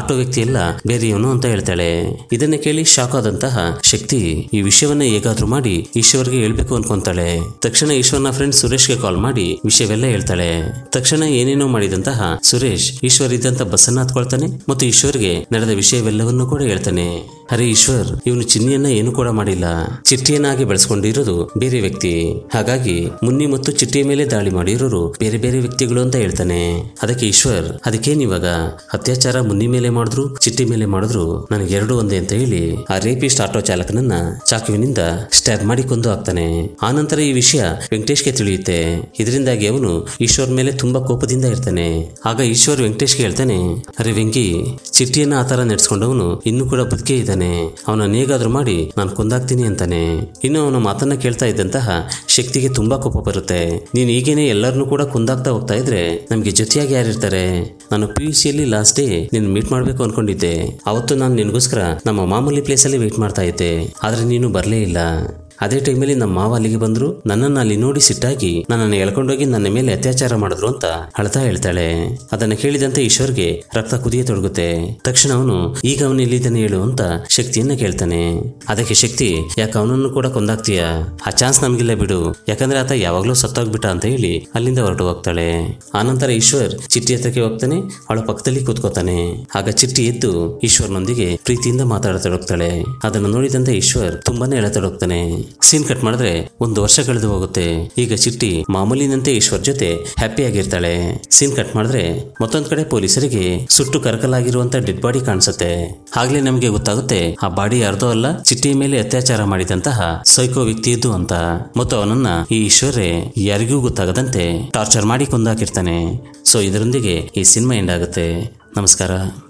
ಎಲ್ಲ ಬೇರೆಯವನು ಅಂತ ಹೇಳ್ತಾಳೆ ಇದನ್ನ ಕೇಳಿ ಶಾಕ್ ಆದಂತಹ ಶಕ್ತಿ ಈ ವಿಷಯವನ್ನ ಹೇಗಾದ್ರೂ ಮಾಡಿ ಈಶ್ವರ್ಗೆ ಹೇಳ್ಬೇಕು ಅನ್ಕೊಂತಾಳೆ ತಕ್ಷಣ ಈಶ್ವರ್ನ ಫ್ರೆಂಡ್ ಸುರೇಶ್ಗೆ ಕಾಲ್ ಮಾಡಿ ವಿಷಯವೆಲ್ಲ ಹೇಳ್ತಾಳೆ ತಕ್ಷಣ ಏನೇನೋ ಮಾಡಿದಂತಹ ಸುರೇಶ್ ಈಶ್ವರ್ ಇದ್ದಂತ ಬಸ್ಸನ್ನ ಹತ್ಕೊಳ್ತಾನೆ ಮತ್ತು ಈಶ್ವರ್ಗೆ ನಡೆದ ವಿಷಯವೆಲ್ಲವನ್ನೂ ಕೂಡ ಹೇಳ್ತಾನೆ ಅರೆ ಈಶ್ವರ್ ಇವನು ಚಿನ್ನಿಯನ್ನ ಏನು ಕೂಡ ಮಾಡಿಲ್ಲ ಚಿಟ್ಟಿಯನ್ನಾಗಿ ಬೆಳೆಸ್ಕೊಂಡಿರೋದು ಬೇರೆ ವ್ಯಕ್ತಿ ಹಾಗಾಗಿ ಮುನ್ನಿ ಮತ್ತು ಚಿಟ್ಟಿಯ ಮೇಲೆ ದಾಳಿ ಮಾಡಿರೋರು ಬೇರೆ ಬೇರೆ ವ್ಯಕ್ತಿಗಳು ಅಂತ ಹೇಳ್ತಾನೆ ಅದಕ್ಕೆ ಈಶ್ವರ್ ಅದಕ್ಕೇನ್ ಇವಾಗ ಅತ್ಯಾಚಾರ ಮುನ್ನಿ ಮೇಲೆ ಮಾಡಿದ್ರು ಚಿಟ್ಟಿ ಮೇಲೆ ಮಾಡಿದ್ರು ನನಗೆ ಎರಡು ಒಂದೇ ಅಂತ ಹೇಳಿ ಆ ರೇಪಿಸ್ಟ್ ಆಟೋ ಚಾಲಕನನ್ನ ಚಾಕುವಿನಿಂದ ಸ್ಟ್ಯಾಬ್ ಮಾಡಿ ಕೊಂದು ಹಾಕ್ತಾನೆ ಆನಂತರ ಈ ವಿಷಯ ವೆಂಕಟೇಶ್ಗೆ ತಿಳಿಯುತ್ತೆ ಇದರಿಂದಾಗಿ ಅವನು ಈಶ್ವರ್ ಮೇಲೆ ತುಂಬಾ ಕೋಪದಿಂದ ಇರ್ತಾನೆ ಆಗ ಈಶ್ವರ್ ವೆಂಕಟೇಶ್ಗೆ ಹೇಳ್ತಾನೆ ಅರೆ ವೆಂಕಿ ಚಿಟ್ಟಿಯನ್ನ ಆತರ ನಡೆಸ್ಕೊಂಡವನು ಇನ್ನೂ ಕೂಡ ಬದುಕೇ ಇದ್ದಾನೆ ಅವನನ್ನ ಹೇಗಾದ್ರೂ ಮಾಡಿ ನಾನು ಕೊಂದಾಕ್ತೀನಿ ಅಂತಾನೆ ಇನ್ನು ಅವನ ಮಾತನ್ನ ಕೇಳ್ತಾ ಇದ್ದಂತಹ ಶಕ್ತಿಗೆ ತುಂಬಾ ಕೋಪ ಬರುತ್ತೆ ನೀನು ಈಗೇನೆ ಎಲ್ಲರನ್ನೂ ಕೂಡ ಕುಂದಾಕ್ತಾ ಹೋಗ್ತಾ ಇದ್ರೆ ನಮಗೆ ಜೊತೆಯಾಗಿ ಯಾರಿರ್ತಾರೆ ನಾನು ಪಿ ಯು ಸಿಯಲ್ಲಿ ಲಾಸ್ಟ್ ಡೇ ನಿನ್ನ ಮೀಟ್ ಮಾಡಬೇಕು ಅನ್ಕೊಂಡಿದ್ದೆ ಅವತ್ತು ನಾನು ನಿನಗೋಸ್ಕರ ನಮ್ಮ ಮಾಮೂಲಿ ಪ್ಲೇಸಲ್ಲಿ ವೇಟ್ ಮಾಡ್ತಾ ಇದ್ದೆ ಆದ್ರೆ ನೀನು ಬರಲೇ ಇಲ್ಲ ಅದೇ ಟೈಮಲ್ಲಿ ನಮ್ಮ ಮಾವ ಅಲ್ಲಿಗೆ ಬಂದ್ರು ನನ್ನನ್ನು ಅಲ್ಲಿ ನೋಡಿ ಸಿಟ್ಟಾಗಿ ನನ್ನನ್ನು ಎಳ್ಕೊಂಡೋಗಿ ನನ್ನ ಮೇಲೆ ಅತ್ಯಾಚಾರ ಮಾಡಿದ್ರು ಅಂತ ಅಳ್ತಾ ಹೇಳ್ತಾಳೆ ಅದನ್ನ ಕೇಳಿದಂತೆ ಈಶ್ವರ್ಗೆ ರಕ್ತ ಕುದಿಯತೊಡಗುತ್ತೆ ತಕ್ಷಣ ಅವನು ಈಗ ಅವನು ಎಲ್ಲಿದ್ದಾನೆ ಹೇಳು ಅಂತ ಶಕ್ತಿಯನ್ನ ಕೇಳ್ತಾನೆ ಅದಕ್ಕೆ ಶಕ್ತಿ ಯಾಕೆ ಅವನನ್ನು ಕೂಡ ಕೊಂದಾಕ್ತೀಯ ಆ ಚಾನ್ಸ್ ನಮಗಿಲ್ಲ ಬಿಡು ಯಾಕಂದ್ರೆ ಆತ ಯಾವಾಗ್ಲೂ ಸತ್ತೋಗ್ಬಿಟ್ಟ ಅಂತ ಹೇಳಿ ಅಲ್ಲಿಂದ ಹೊರಟು ಹೋಗ್ತಾಳೆ ಆನಂತರ ಈಶ್ವರ್ ಚಿಟ್ಟಿ ಹತ್ರಕ್ಕೆ ಹೋಗ್ತಾನೆ ಅವಳ ಪಕ್ಕದಲ್ಲಿ ಕೂತ್ಕೋತಾನೆ ಆಗ ಚಿಟ್ಟಿ ಎದ್ದು ಈಶ್ವರ್ನೊಂದಿಗೆ ಪ್ರೀತಿಯಿಂದ ಮಾತಾಡತೊಡಗ್ತಾಳೆ ಅದನ್ನು ನೋಡಿದಂತೆ ಈಶ್ವರ್ ತುಂಬಾನೇ ಎಳತೊಡಗ್ತಾನೆ ಸೀನ್ ಕಟ್ ಮಾಡಿದ್ರೆ ಒಂದು ವರ್ಷ ಕಳೆದು ಹೋಗುತ್ತೆ ಈಗ ಚಿಟ್ಟಿ ಮಾಮೂಲಿನಂತೆ ಈಶ್ವರ್ ಜೊತೆ ಹ್ಯಾಪಿ ಆಗಿರ್ತಾಳೆ ಸೀನ್ ಕಟ್ ಮಾಡಿದ್ರೆ ಮತ್ತೊಂದ್ ಕಡೆ ಪೊಲೀಸರಿಗೆ ಸುಟ್ಟು ಕರಕಲಾಗಿರುವಂತ ಡೆಡ್ ಬಾಡಿ ಕಾಣಿಸುತ್ತೆ ಆಗ್ಲೇ ನಮಗೆ ಗೊತ್ತಾಗುತ್ತೆ ಆ ಬಾಡಿ ಯಾರ್ದೋ ಅಲ್ಲ ಚಿಟ್ಟಿಯ ಮೇಲೆ ಅತ್ಯಾಚಾರ ಮಾಡಿದಂತಹ ಸೈಕೋ ವ್ಯಕ್ತಿಯದ್ದು ಅಂತ ಮತ್ತು ಅವನನ್ನ ಈ ಈಶ್ವರೇ ಯಾರಿಗೂ ಗೊತ್ತಾಗದಂತೆ ಟಾರ್ಚರ್ ಮಾಡಿ ಕೊಂದಾಕಿರ್ತಾನೆ ಸೊ ಇದರೊಂದಿಗೆ ಈ ಸಿನಿಮಾ ಎಂಡ್ ಆಗುತ್ತೆ ನಮಸ್ಕಾರ